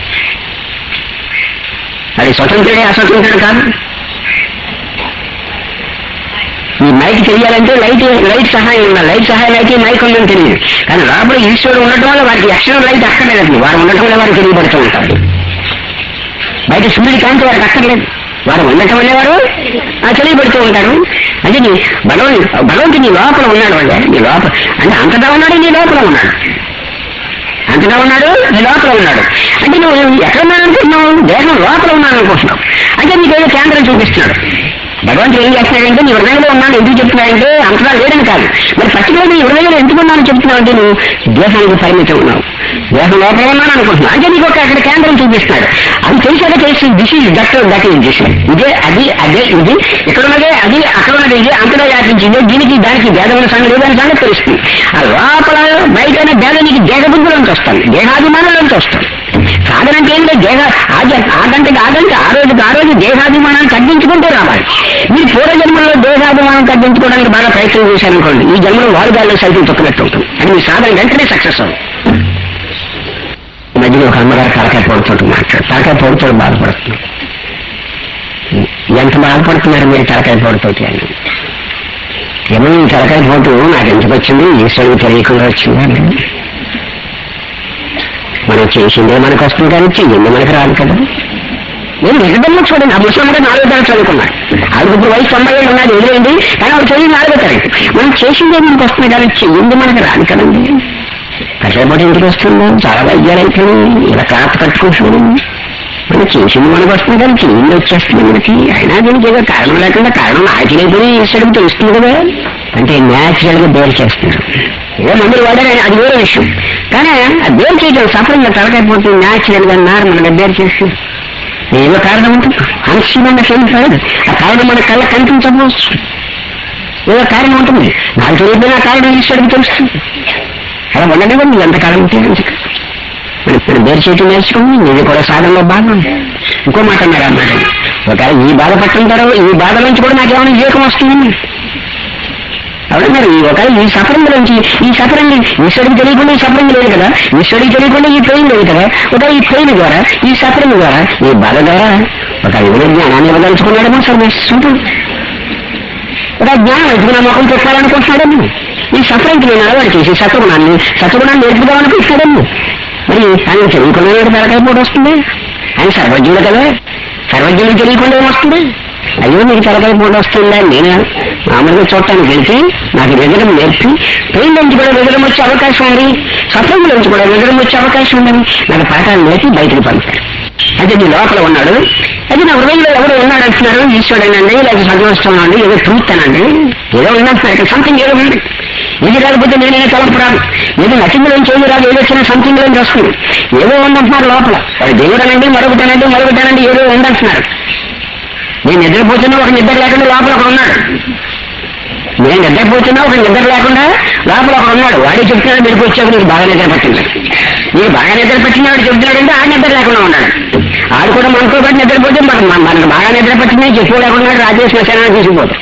అది స్వతంత్రుడే అస్వతంత్రుడు కాదు ఈ మైక్ తెలియాలంటే లైట్ లైట్ సహాయం ఉండాలి లైట్ సహాయం అయితే మైక్ ఉందని తెలియదు కానీ లోపల ఈశ్వరుడు ఉండటం వల్ల వారికి ఎక్స్టర్నల్ లైట్ అక్కర్లేదండి వారు ఉండటం వల్ల వారికి తెలియబడుతూ ఉంటారు బయట సూర్యుడి కాంతి వారికి అక్కర్లేదు వారు ఉండటం వల్లే వారు ఆ తెలియబడుతూ ఉంటారు అంటే నీ భగవంతు భగవంతుడు నీ లోపల ఉన్నాడు అంటే నీ లోపల అంటే అంతటా ఉన్నాడు నీ లోపల ఉన్నాడు అంతటా ఉన్నాడు నీ లోపల ఉన్నాడు అంటే నువ్వు ఎక్కడ ఉన్నాడు అనుకుంటున్నావు దేహం లోపల ఉన్నాను అనుకుంటున్నావు అంటే నీకు ఏదో కేంద్రం చూపిస్తున్నాడు భగవంతుడు ఏం చేస్తున్నాడంటే నీ హృదయంలో ఉన్నాను ఎందుకు చెప్తున్నాడంటే అంతగా లేడని కాదు మరి పర్టికులర్ నీ హృదయంలో ఎందుకు ఉన్నాను చెప్తున్నావు అంటే నువ్వు దేహానికి పరిమితం ఉన్నావు దేహం లోపల ఉన్నాను అనుకుంటున్నావు అంటే నీకు ఒక అక్కడ కేంద్రం చూపిస్తున్నాడు అది తెలిసాక తెలిసి దిశ దట్ దట్ ఈజ్ దిశ ఇదే అది అదే ఇది ఇక్కడ ఉన్నదే అది అక్కడ ఉన్నది ఇది అంతగా వ్యాపించింది దీనికి దానికి భేదమైన సంగతి లేదని సంగతి తెలుస్తుంది ఆ లోపల బయట భేదం నీకు దేహబుద్ధులోంచి వస్తుంది దేహాభిమానంలోంచి వస్తుంది సాధనంటే ఏంటంటే దేహ ఆ జ- ఆ గంటకి ఆ గంట ఆ రోజుకి ఆ రోజు దేహాభిమానాన్ని తగ్గించుకుంటూ రావాలి మీరు పూర్వ జన్మలో దేహాభిమానం తగ్గించుకోవడానికి బాగా ప్రయత్నం చేశారనుకోండి ఈ జన్మలో వారుగాల్లో సైకిల్ తొక్కినట్టు ఉంటుంది అది మీ సాధన వెంటనే సక్సెస్ అవుతుంది ఈ మధ్యలో ఒక అమ్మగారు తలకాయ పొడుతుంటూ మాట్లాడు తలకాయ పొడుతూ బాధపడుతుంది ఎంత బాధపడుతున్నారు మీరు తలకాయ పొడుతోటి అని ఏమో ఈ తలకాయ పోటు నాకు ఎందుకు వచ్చింది ఈశ్వరుడు తెలియకుండా వచ్చిందా అని. మనం చేసిందే మనకు వస్తుంది కానీ చెయ్యింది మనకు రాదు కదా నేను నిజంగా చూడండి ఆ ముసలి కూడా నాలుగో తరగతి చదువుకున్నాడు ఆవిడ ఇప్పుడు వయసు తొంభై ఏళ్ళు ఉన్నది వదిలేయండి కానీ ఆవిడ చదివి నాలుగో తరగతి మనం చేసిందే మనకు వస్తుంది కానీ చెయ్యింది మనకు రాదు కదండి కట్టేపాటు ఎందుకు వస్తుంది చాలా వైద్యాలు అయిపోయింది ఇలా కాత కట్టుకుంటున్నాడు మనం చేసింది మనకు వస్తుంది కానీ చెయ్యింది వచ్చేస్తుంది మనకి అయినా దీనికి ఏదో కారణం లేకుండా కారణం నాయకులైపోయి ఈశ్వరుడికి తెలుస్తుంది కదా అంటే న్యాచురల్ గా బేర్ చేస్తున్నాడు ఏదో మందులు వాడారని అది వేరే విషయం కానీ ఆ బేర్ చేయడం సఫలంగా తలకైపోతుంది న్యాచురల్ గా నార్మల్ గా బేర్ చేస్తుంది ఏదో కారణం ఉంటుంది అనిశ్చితంగా చేయించాడు ఆ కారణం మన కళ్ళ కనిపించకపోవచ్చు ఏదో కారణం ఉంటుంది నాకు తెలియకపోయినా ఆ కారణం ఈశ్వరుడికి తెలుస్తుంది అలా ఉండనివ్వండి ఎంతకాలం ఉంటే మంచిది మరి ఇప్పుడు బేరు చేయటం నేర్చుకోండి ఇది కూడా సాధనలో భాగం ఇంకో మాట అన్నాడు అన్నమాట ఒకవేళ ఈ బాధ పట్టుంటారో ఈ బాధ నుంచి కూడా నాకేమైనా వివేకం వస్తుంది ఎవరన్నారు ఈ ఒక ఈ సఫరింగ్ నుంచి ఈ సఫరింగ్ ఈశ్వరుడికి తెలియకుండా ఈ సఫరింగ్ లేదు కదా ఈశ్వరుడికి తెలియకుండా ఈ పెయిన్ లేదు కదా ఒక ఈ పెయిన్ ద్వారా ఈ సఫరింగ్ ద్వారా ఈ బాధ ద్వారా ఒక ఎవరి జ్ఞానాన్ని ఇవ్వదలుచుకున్నాడేమో సర్వేస్తుంది ఒక జ్ఞానం ఎదుగున మొఖం చెప్పాలనుకుంటున్నాడేమో ఈ సఫరింగ్ నేను అలవాటు చేసి సత్వగుణాన్ని సత్వగుణాన్ని నేర్పుదామనుకుంటున్నాడేమో మరి ఆయన తెలియకుండా తలకాయపోటు వస్తుంది ఆయన సర్వజ్ఞుడు కదా సర్వజ్ఞుడు తెలియకుండా ఏమొస్తుంది అయ్యో మీకు తలకాయపోటు వస్తుందా నేను మామూలుగా చూడటానికి వెళ్తే నాకు వెదడం నేర్పి పెయిన్ నుంచి కూడా వెదడం వచ్చే అవకాశం ఉంది సఫరింగ్ నుంచి కూడా వెదడం వచ్చే అవకాశం ఉందని నాకు పాఠాలు నేర్పి బయటకు పంపారు అయితే నీ లోపల ఉన్నాడు అది నా హృదయంలో ఎవరు ఉన్నాడు అంటున్నారు ఈశ్వరుడనండి లేకపోతే సజీవస్థం అండి ఏదో ట్రూత్ అనండి ఏదో ఉందంటున్నారు ఇక్కడ సంథింగ్ ఏదో ఉంది ఇది కాకపోతే నేనే తలంపురాను ఏదో నచ్చింది నుంచి ఏది రాదు ఏదో వచ్చిన సంథింగ్ నుంచి వస్తుంది ఏదో ఉందంటున్నారు లోపల వాడు దేవుడనండి మరొకటనండి మరొకటనండి ఏదో ఉందంటున్నారు నేను నిద్రపోతున్నా ఒక నిద్ర లేకుండా లోపల ఒక ఉన్నాడు నేను నిద్రపోతున్నా ఒక నిద్ర లేకుండా లోపల ఒక ఉన్నాడు వాడే చెప్తున్నాడు మీరు వచ్చాక నీకు బాగా నిద్ర పట్టింది నీకు బాగా నిద్ర పట్టిన వాడు చెప్తున్నాడంటే ఆ నిద్ర లేకుండా ఉన్నాడు ఆడు కూడా మనతో పాటు నిద్రపోతే మనకు మనకు బాగా నిద్ర పట్టిందని చెప్పు లేకుండా రాజేష్ శ్మశానాన్ని తీసుకుపోతాం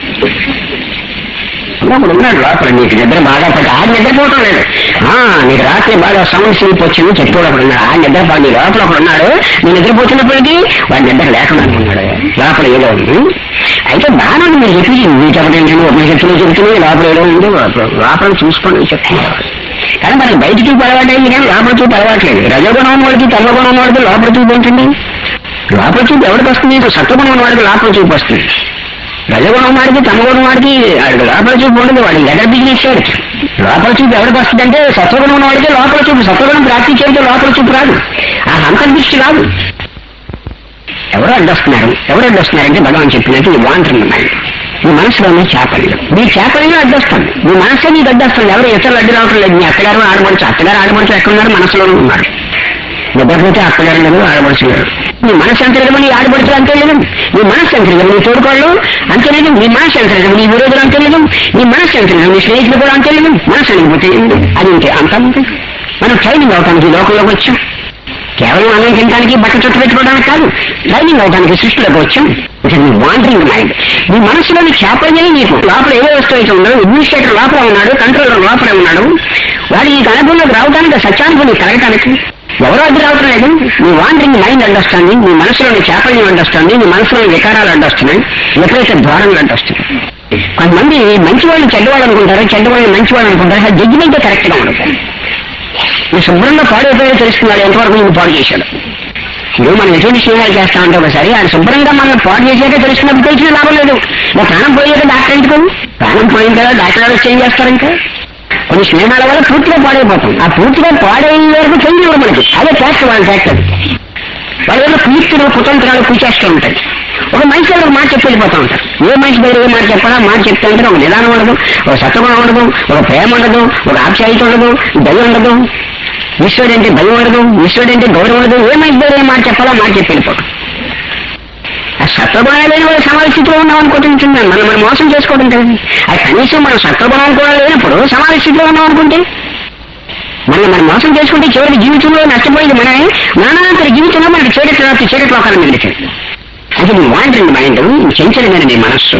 అప్పుడు ఉన్నాడు లోపల నీకు నిద్ర బాగా పట్టి ఆ నిద్రపోవటం లేదు ఆ నీకు రాత్రి బాగా సౌండ్ స్లీప్ వచ్చింది చెప్పుకోవడం ఉన్నాడు ఆ నిద్ర నీ లోపల ఒకడు ఉన్నాడు నేను నిద్రపోతున్నప్పటికీ వాడి నిద్ర లేకుండా ఉన్నాడు లోపల ఏదో ఉంది అయితే దానాన్ని మీరు చెప్పి మీరు చెప్పడం ఏంటంటే ఉపనిషత్తులు చెప్తున్నాయి లోపల ఏదో ఉంది లోపల లోపల చూసుకోండి చెప్తున్నారు కానీ మనకి బయట చూపు అలవాటైంది కానీ లోపల చూపు అలవాట్లేదు రజగుణం వాడికి తెల్లగుణం వాడికి లోపల చూపు ఉంటుంది లోపల చూపు ఎవరికి వస్తుంది సత్వగుణం వాడికి లోపల చూపు వస్తుంది రజగుణం వాడికి తమగుణం వాడికి వాడికి లోపల చూపు ఉండదు వాడి లెటర్ బిజినెస్ లోపల చూపు ఎవరికి వస్తుందంటే సత్వగుణం ఉన్న వాడికి లోపల చూపు సత్వగుణం ప్రాక్టీస్ చేస్తే లోపల చూపు రాదు ఆ అంతర్దృష్టి రాదు ఎవరు అడ్డొస్తున్నారు ఎవరు అడ్డొస్తున్నారంటే భగవాన్ చెప్పినట్టు ఈ వాంటర్లు ఉన్నాయి మీ మనసులోనే చేపలు మీ చేపలను అడ్డొస్తుంది మీ మనసే నీకు అడ్డొస్తుంది ఎవరు ఇతరులు అడ్డు రావటం లేదు మీ అత్తగారు ఆడబడుచు అత్తగారు ఆడబడుచు ఎక్కడున్నారు మనసులోనే ఉన్నారు నిద్రపోతే అత్తగారు లేదు ఆడబడుచు లేరు మీ మనసు అంతర్గతం నీ ఆడబడుచు అంతే లేదు మీ మనసు అంతర్గతం నీ తోడుకోళ్ళు అంతే లేదు మీ మనసు అంతర్గతం నీ విరోధులు అంతే లేదు మీ మనసు అంతర్గతం నీ స్నేహితులు కూడా అంతే లేదు మనసు అనిపోతే అది ఉంటే అంత అంతే మనం ట్రైనింగ్ అవటానికి ఈ లోకంలోకి వచ్చాం కేవలం అన్నం తినడానికి బట్ట చుట్టూ పెట్టుకోవడానికి కాదు ట్రైనింగ్ అవడానికి సృష్టిలోకి వచ్చాం ఇట్ మీ వాండరింగ్ మైండ్ మీ మనసులోని చేపలే నీకు లోపల ఏ వస్తువు అయితే ఉండదు అడ్మినిస్ట్రేటర్ లోపల ఉన్నాడు కంట్రోలర్ లోపల ఉన్నాడు వాడు ఈ అనుభవంలోకి రావడానికి సత్యానుభూతి కలగటానికి ఎవరో అడ్డు రావటం లేదు మీ వాండరింగ్ మైండ్ అడ్డొస్తుంది మీ మనసులోని చేపల్ని అడ్డొస్తుంది మీ మనసులోని వికారాలు అడ్డొస్తున్నాయి విపరీత ద్వారంగా అడ్డొస్తుంది కొంతమంది మంచి వాళ్ళని చెడ్డవాళ్ళు అనుకుంటారు చెడ్డవాళ్ళని మంచి వాళ్ళు అనుకుంటారు ఆ జడ్జిమెంటే కరెక్ట్ గా ఉండదు నువ్వు శుభ్రంగా పాడైపోయో తెలుసుకున్నాడు ఎంతవరకు నువ్వు పాడు చేశాడు ఇప్పుడు మనం ఎటువంటి స్నేహాలు చేస్తా ఉంటే ఒకసారి ఆయన శుభ్రంగా మనం పాడు చేసాక తెలుసుకున్నప్పుడు తెలిసిన లాభం లేదు నా ప్రాణం పోయాక డాక్టర్ ఎందుకు ప్రాణం పోయిన కదా డాక్టర్ గారు చేంజ్ చేస్తారు ఇంకా కొన్ని స్నేహాల వల్ల పూర్తిగా పాడైపోతాం ఆ పూర్తిగా పాడైన వరకు చేంజ్ ఇవ్వరు మనకి అదే ఫ్యాక్ట్ వాళ్ళ ఫ్యాక్ట్ అది వాళ్ళ వల్ల కీర్తులు కుతంత్రాలు కూచేస్తూ ఉంటాయి ఒక మనిషి ఒక మాట చెప్పి వెళ్ళిపోతూ ఉంటారు ఏ మనిషి దగ్గర ఏ మాట చెప్పాలా మాట చెప్తే అంటే ఒక నిదానం ఉండదు ఒక సత్వగుణం ఉండదు ఒక ప్రేమ ఉండదు ఒక ఆప్యాయత ఉండదు దయ ఉండదు ఈశ్వరుడు అంటే భయం ఉండదు ఈశ్వరుడు అంటే గౌరవం ఉండదు ఏ మనిషి దగ్గర ఏ మాట చెప్పాలా మాట చెప్పి వెళ్ళిపోతాం ఆ సత్వగుణాలు లేని వాళ్ళు సమాజ స్థితిలో ఉన్నాం అనుకుంటున్నాం మనం మనం మోసం చేసుకోవడం కదండి అది కనీసం మనం సత్వగుణం కూడా లేనప్పుడు సమాజ స్థితిలో ఉన్నాం అనుకుంటే మనం మనం మోసం చేసుకుంటే చివరికి జీవితంలో నష్టపోయింది మనమే నానాంతర జీవితంలో మనకి చీకటి తర్వాత చీకటి లోకాలను మిగిలిచాడు అది నీ వాంటరింగ్ మైండ్ చంచలమైన నీ మనస్సు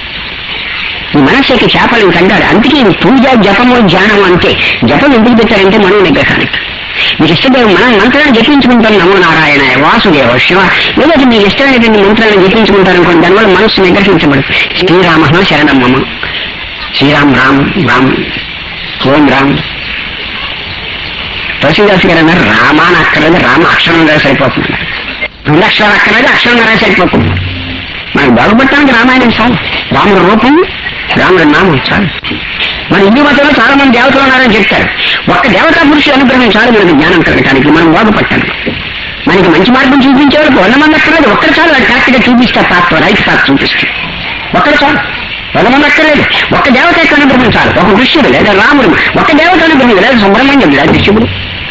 ఈ మనస్సు యొక్క చేపలను కంటాడు అందుకే ఇది పూజ జపము ధ్యానం అంతే జపం ఎందుకు పెట్టారంటే మనో నిగ్రహానికి మీకు ఇష్టమైన మనం మంత్రాన్ని జపించుకుంటాం నమో నారాయణ వాసుదేవ శివ ఏదో మీకు ఇష్టమైనటువంటి మంత్రాన్ని జపించుకుంటారు అనుకోండి దానివల్ల మనస్సు నిగ్రహించబడు శ్రీరామ శరణం మమ శ్రీరామ్ రామ్ రామ్ ఓం రామ్ తులసిదాస్ గారు అన్నారు రామ అని అక్కర్లేదు రామ అక్షరం రాసి సరిపోతుంది రెండు అక్షరాలు అక్కర్లేదు అక్షరం రాసి సరిపోతుంది మనకు బాగుపడటానికి రామాయణం చాలు రాముడు రూపం రాముడి నామం చాలు మన హిందూ మతంలో చాలా మంది దేవతలు ఉన్నారని చెప్తారు ఒక్క దేవతా పురుషుల అనుగ్రహం చాలు మనకి జ్ఞానం కలగటానికి మనం బాగుపడటానికి మనకి మంచి మార్గం చూపించే వరకు వంద మంది అక్కర్లేదు ఒక్కరు చాలు వాడు కరెక్ట్ గా చూపిస్తారు పాత్ర రైట్ పాత్ర చూపిస్తారు ఒక్కరు చాలు వంద మంది అక్కర్లేదు ఒక్క దేవత యొక్క అనుగ్రహం చాలు ఒక కృష్ణుడు లేదా రాముడు ఒక దేవత అనుగ్రహం లేదా సుబ్రహ్మణ్యం లేదా శివుడు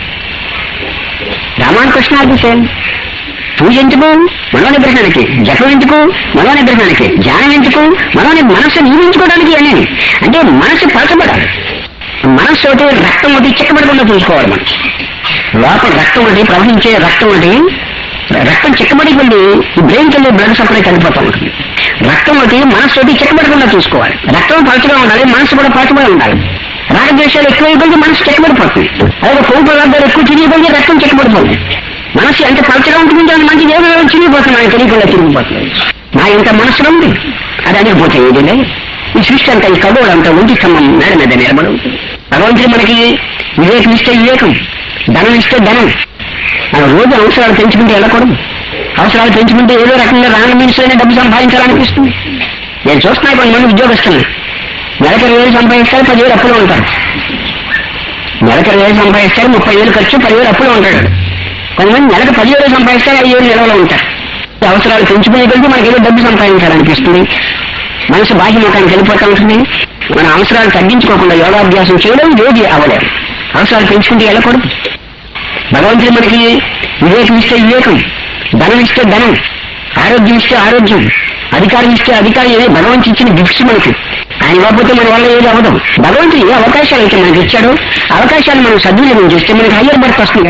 రామాయణ కృష్ణాది సేమ్ పూజ ఎందుకు మనోని గ్రహానికి జపం ఎందుకు మనోని గ్రహానికి ధ్యానం ఎందుకు మనోని మనస్సు నియమించుకోవడానికి అని అంటే మనసు పలచబడాలి మనస్సు ఒకటి రక్తం ఒకటి చిక్కబడకుండా చూసుకోవాలి మనం లోపల రక్తం ఒకటి ప్రవహించే రక్తం ఒకటి రక్తం చిక్కబడి వెళ్ళి ఈ బ్రెయిన్కి వెళ్ళి బ్లడ్ సప్లై కలిగిపోతూ ఉంటుంది రక్తంలోకి మనసు ఒకటి చెక్కబడకుండా చూసుకోవాలి రక్తం పలచగా ఉండాలి మనసు కూడా పలచబడి ఉండాలి రాగద్వేషాలు ఎక్కువైపోతే మనసు చెక్కబడిపోతుంది అలాగే కొవ్వు పదార్థాలు ఎక్కువ చిరిగిపోతే రక్తం చెక్కబడిపోతుంది మనసు ఎంత పలచగా ఉంటుంది అంత మంచి ఏదో చిరిగిపోతుంది మనకి తెలియకుండా చిరిగిపోతుంది నా ఇంత మనసులో ఉంది అది అనిపోతుంది ఏదైనా ఈ సృష్టి అంతా ఈ కబోర్డు అంతా ఉంచి స్తంభం మేడ మీద నిలబడి ఉంటుంది భగవంతుడు మనకి వివేకం ఇస్తే వివేకం ధనం ఇస్తే ధనం మనం రోజు అవసరాలు పెంచుకుంటే వెళ్ళకూడదు అవసరాలు పెంచుకుంటే ఏదో రకంగా రాని మినిస్టర్ డబ్బు సంపాదించాలనిపిస్తుంది నేను చూస్తున్నా కొంతమంది ఉద్యోగస్తులు నెలకు ఇరవై వేలు సంపాదిస్తారు పదివేలు అప్పులో ఉంటారు నెలకు ఇరవై వేలు సంపాదిస్తారు ముప్పై వేలు ఖర్చు పదివేలు అప్పులో ఉంటాడు కొంతమంది నెలకు పదివేలు సంపాదిస్తారు ఐదు వేలు నిలవలో ఉంటారు ఈ అవసరాలు పెంచుకునే కొద్దీ మనకి ఏదో డబ్బు సంపాదించాలనిపిస్తుంది మనసు బాహ్యముఖానికి వెళ్ళిపోతా ఉంటుంది మన అవసరాలు తగ్గించుకోకుండా యోగాభ్యాసం చేయడం ఏది అవ్వలేదు అవసరాలు పెంచుకుంటే వెళ్ళకూడదు భగవంతుడు మనకి వివేకం ఇస్తే వివేకం ధనం ఇస్తే ధనం ఆరోగ్యం ఇస్తే ఆరోగ్యం అధికారం ఇస్తే అధికారం ఏది భగవంతుడు ఇచ్చిన గిఫ్ట్స్ మనకి ఆయన ఇవ్వకపోతే మన వల్ల ఏది అవ్వదు భగవంతుడు ఏ అవకాశాలు అయితే మనకి ఇచ్చాడో అవకాశాలు మనం సద్వినియోగం చేస్తే మనకి హయ్యర్ బర్త్ వస్తుంది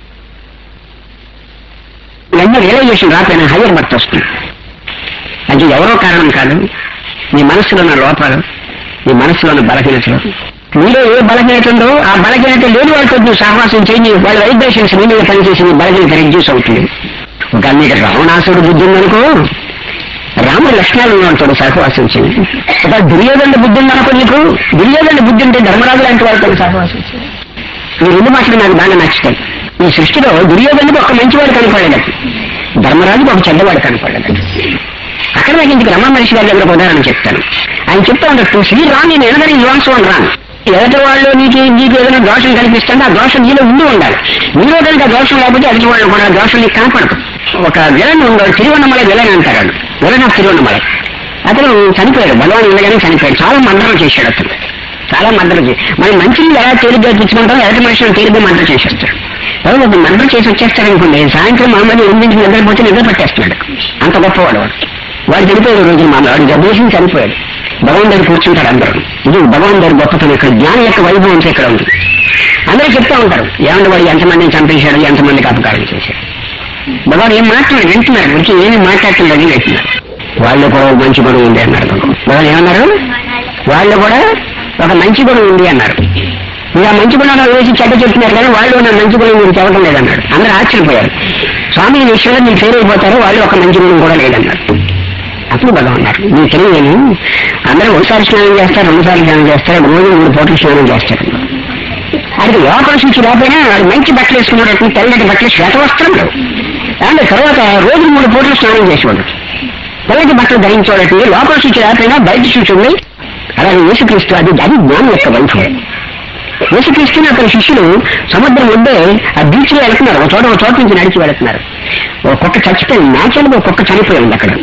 ఇవన్నీ రియలైజేషన్ రాకపోయినా హయ్యర్ బర్త్ వస్తుంది అంటే ఎవరో కారణం కాదు మీ మనసులో ఉన్న లోపాలు మీ మనసులో ఉన్న బలహీనతలు మీలో ఏ బలహీనత ఉందో ఆ బలహీనత లేని వాళ్ళతో నువ్వు సహవాసం చేయి వాళ్ళ వైబ్రేషన్స్ మీ మీద పనిచేసి మీ బలహీనత రెడ్యూస్ అవుతుంది ఒక మీకు రావణాసుడు బుద్ధి ఉందనుకో రాముడి లక్షణాలు ఉన్నవాడితో సహవాసం చేయి ఒక దుర్యోధన బుద్ధి ఉందనుకో నీకు దుర్యోధన బుద్ధి ఉంటే ధర్మరాజు లాంటి వాళ్ళతో సహవాసం చేయి ఈ రెండు మాటలు నాకు బాగా నచ్చుతాయి ఈ సృష్టిలో దుర్యోధనుడికి ఒక మంచివాడు కనపడలేదు ధర్మరాజుకి ఒక చెడ్డవాడు కనపడలేదు అక్కడ నాకు ఇంటికి రమణ మనిషి గారి దగ్గర ఒక ఉదాహరణ చెప్తాను ఆయన చెప్తా ఉంటాడు శ్రీ రామ్ నేను ఎనదరి యువాన్స్ వన్ రాన్ ఎదుటి వాళ్ళు నీకు నీకు ఏదైనా దోషం కనిపిస్తుంటే ఆ దోషం నీలో ఉండి ఉండాలి నీలో కనుక దోషం లేకపోతే ఎదుటి వాళ్ళు కూడా ఆ దోషం నీకు కనపడదు ఒక విలన్ ఉన్నాడు తిరువన్నమల విలన్ అంటారు విలన్ ఆఫ్ తిరువన్నమల అతను చనిపోయాడు భగవాన్ ఉండగానే చనిపోయాడు చాలా మండలం చేశాడు అతను చాలా మర్డర్ చేసి మనం మంచిని ఎలా తేలిగ్గా తెచ్చుకుంటాం ఎదుటి మనుషులు తేలిగ్గా మర్డర్ చేసేస్తాడు ఎవరు ఒక మర్డర్ చేసి వచ్చేస్తాడు అనుకోండి సాయంత్రం మామూలు ఎనిమిదింటికి నిద్రపోతే నిద్ర పట్టేస్తున్నాడు అంత గొప్పవాడు వాడు వాడు చనిపోయాడు రోజు మా వాడు జబ్బేసి చనిపోయాడు భగవాన్ దగ్గర కూర్చుంటారు అందరూ ఇది భగవాన్ దగ్గర గొప్పతనం ఇక్కడ జ్ఞానం యొక్క వైభవం అంతా ఇక్కడ ఉంది అందరూ చెప్తా ఉంటారు ఏమంటే వాడు ఎంతమందిని చంపేశాడు ఎంతమందికి అపకారం చేశాడు భగవాన్ ఏం మాట్లాడు వింటున్నారు వచ్చి ఏమి మాట్లాడుతుందని వింటున్నారు వాళ్ళు కూడా ఒక మంచి గుణం ఉంది అన్నారు భగవాన్ ఏమన్నారు వాళ్ళు కూడా ఒక మంచి గుణం ఉంది అన్నారు మీరు ఆ మంచి గుణాలు వేసి చెడ్డ చెప్తున్నారు కానీ వాళ్ళు నా మంచి గుణం మీరు చెప్పడం లేదన్నాడు అందరూ ఆశ్చర్యపోయారు స్వామి ఈ విషయంలో మీరు ఫెయిల్ అయిపోతారు వాళ్ళు ఒక మంచి గుణం కూడా లేదన్నారు అప్పుడు భగవాన్ అన్నారు మీకు తెలియదు అందరూ ఒకసారి స్నానం చేస్తారు రెండుసార్లు స్నానం చేస్తారు రోజు మూడు పూటలు స్నానం చేస్తారు అది లోపల శుచి లేకపోయినా వాడు మంచి బట్టలు వేసుకున్నాడు తెల్లటి బట్టలు శ్వేత వస్త్రం లేవు దాని తర్వాత రోజు మూడు పూటలు స్నానం చేసేవాడు తెల్లటి బట్టలు ధరించేవాడు లోపల శుచి లేకపోయినా బయట శుచి ఉంది అలాగే యేసుక్రీస్తు అది అది జ్ఞానం యొక్క వైఫల్యం యేసుక్రీస్తుని అతని శిష్యులు సముద్రం ఉండే ఆ బీచ్ లో వెళ్తున్నారు ఒక చోట ఒక చోట నుంచి నడిచి వెళ్తున్నారు ఒక కుక్క చచ్చిపోయింది న్యాచురల్ గా ఒక కుక్క చనిపోయింది అక్కడ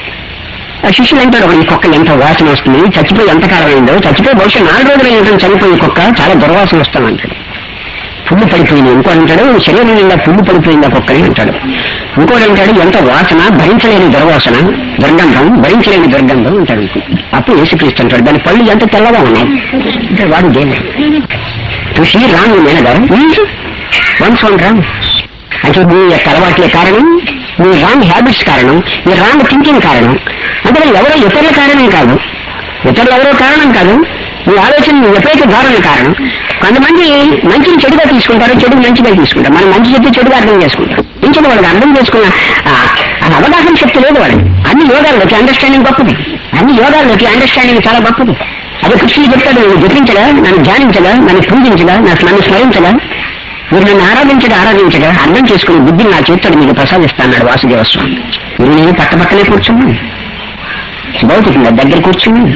ఆ శిష్యులు అంటాడు ఈ కుక్క ఎంత వాసన వస్తుంది చచ్చిపోయి ఎంత కాలం అయిందో చచ్చిపోయి బహుశా నాలుగు రోజులు అయిన చనిపోయి కుక్క చాలా దుర్వాసన వస్తానంటాడు పుల్లు పడిపోయింది ఇంకోటి అంటాడు శరీరం నిండా పుల్లు పడిపోయింది ఆ కుక్కని అంటాడు ఇంకోటి అంటాడు ఎంత వాసన భరించలేని దుర్వాసన దుర్గంధం భరించలేని దుర్గంధం అంటాడు అప్పుడు యేసుక్రీస్తు అంటాడు దాని పళ్ళు ఎంత తెల్లగా ఉన్నాయి అంటే వాడు దేని చూసి రాము నేనగా వన్స్ వన్ రామ్ అంటే మీ యొక్క అలవాట్లే కారణం మీ రాంగ్ హ్యాబిట్స్ కారణం మీ రాంగ్ థింకింగ్ కారణం అంటే ఎవరో ఇతరుల కారణం కాదు ఇతరులు ఎవరో కారణం కాదు మీ ఆలోచన మీ విపరీత ధారణ కారణం కొంతమంది మంచిని చెడుగా తీసుకుంటారు చెడు మంచిగా తీసుకుంటారు మనం మంచి చెప్తే చెడుగా అర్థం చేసుకుంటారు ఇంకొక వాళ్ళకి అర్థం చేసుకున్న ఆ ఆ అవగాహన శక్తి లేదు వాళ్ళకి అన్ని యోగాల్లోకి అండర్స్టాండింగ్ గొప్పది అన్ని యోగాల్లోకి అండర్స్టాండింగ్ చాలా గొప్పది అదే కృష్ణుడు చెప్తాడు నువ్వు జపించగా నన్ను ధ్యానించగా నన్ను పూజించగా నాకు నన్ను స్మరించగా మీరు నన్ను ఆరాధించగా ఆరాధించగా అర్థం చేసుకుని బుద్ధిని నా చేతుడు మీకు ప్రసాదిస్తాన్నాడు వాసుదేవ స్వామి మీరు నేను పక్క పక్కనే కూర్చున్నాను భౌతికంగా దగ్గర కూర్చున్నాను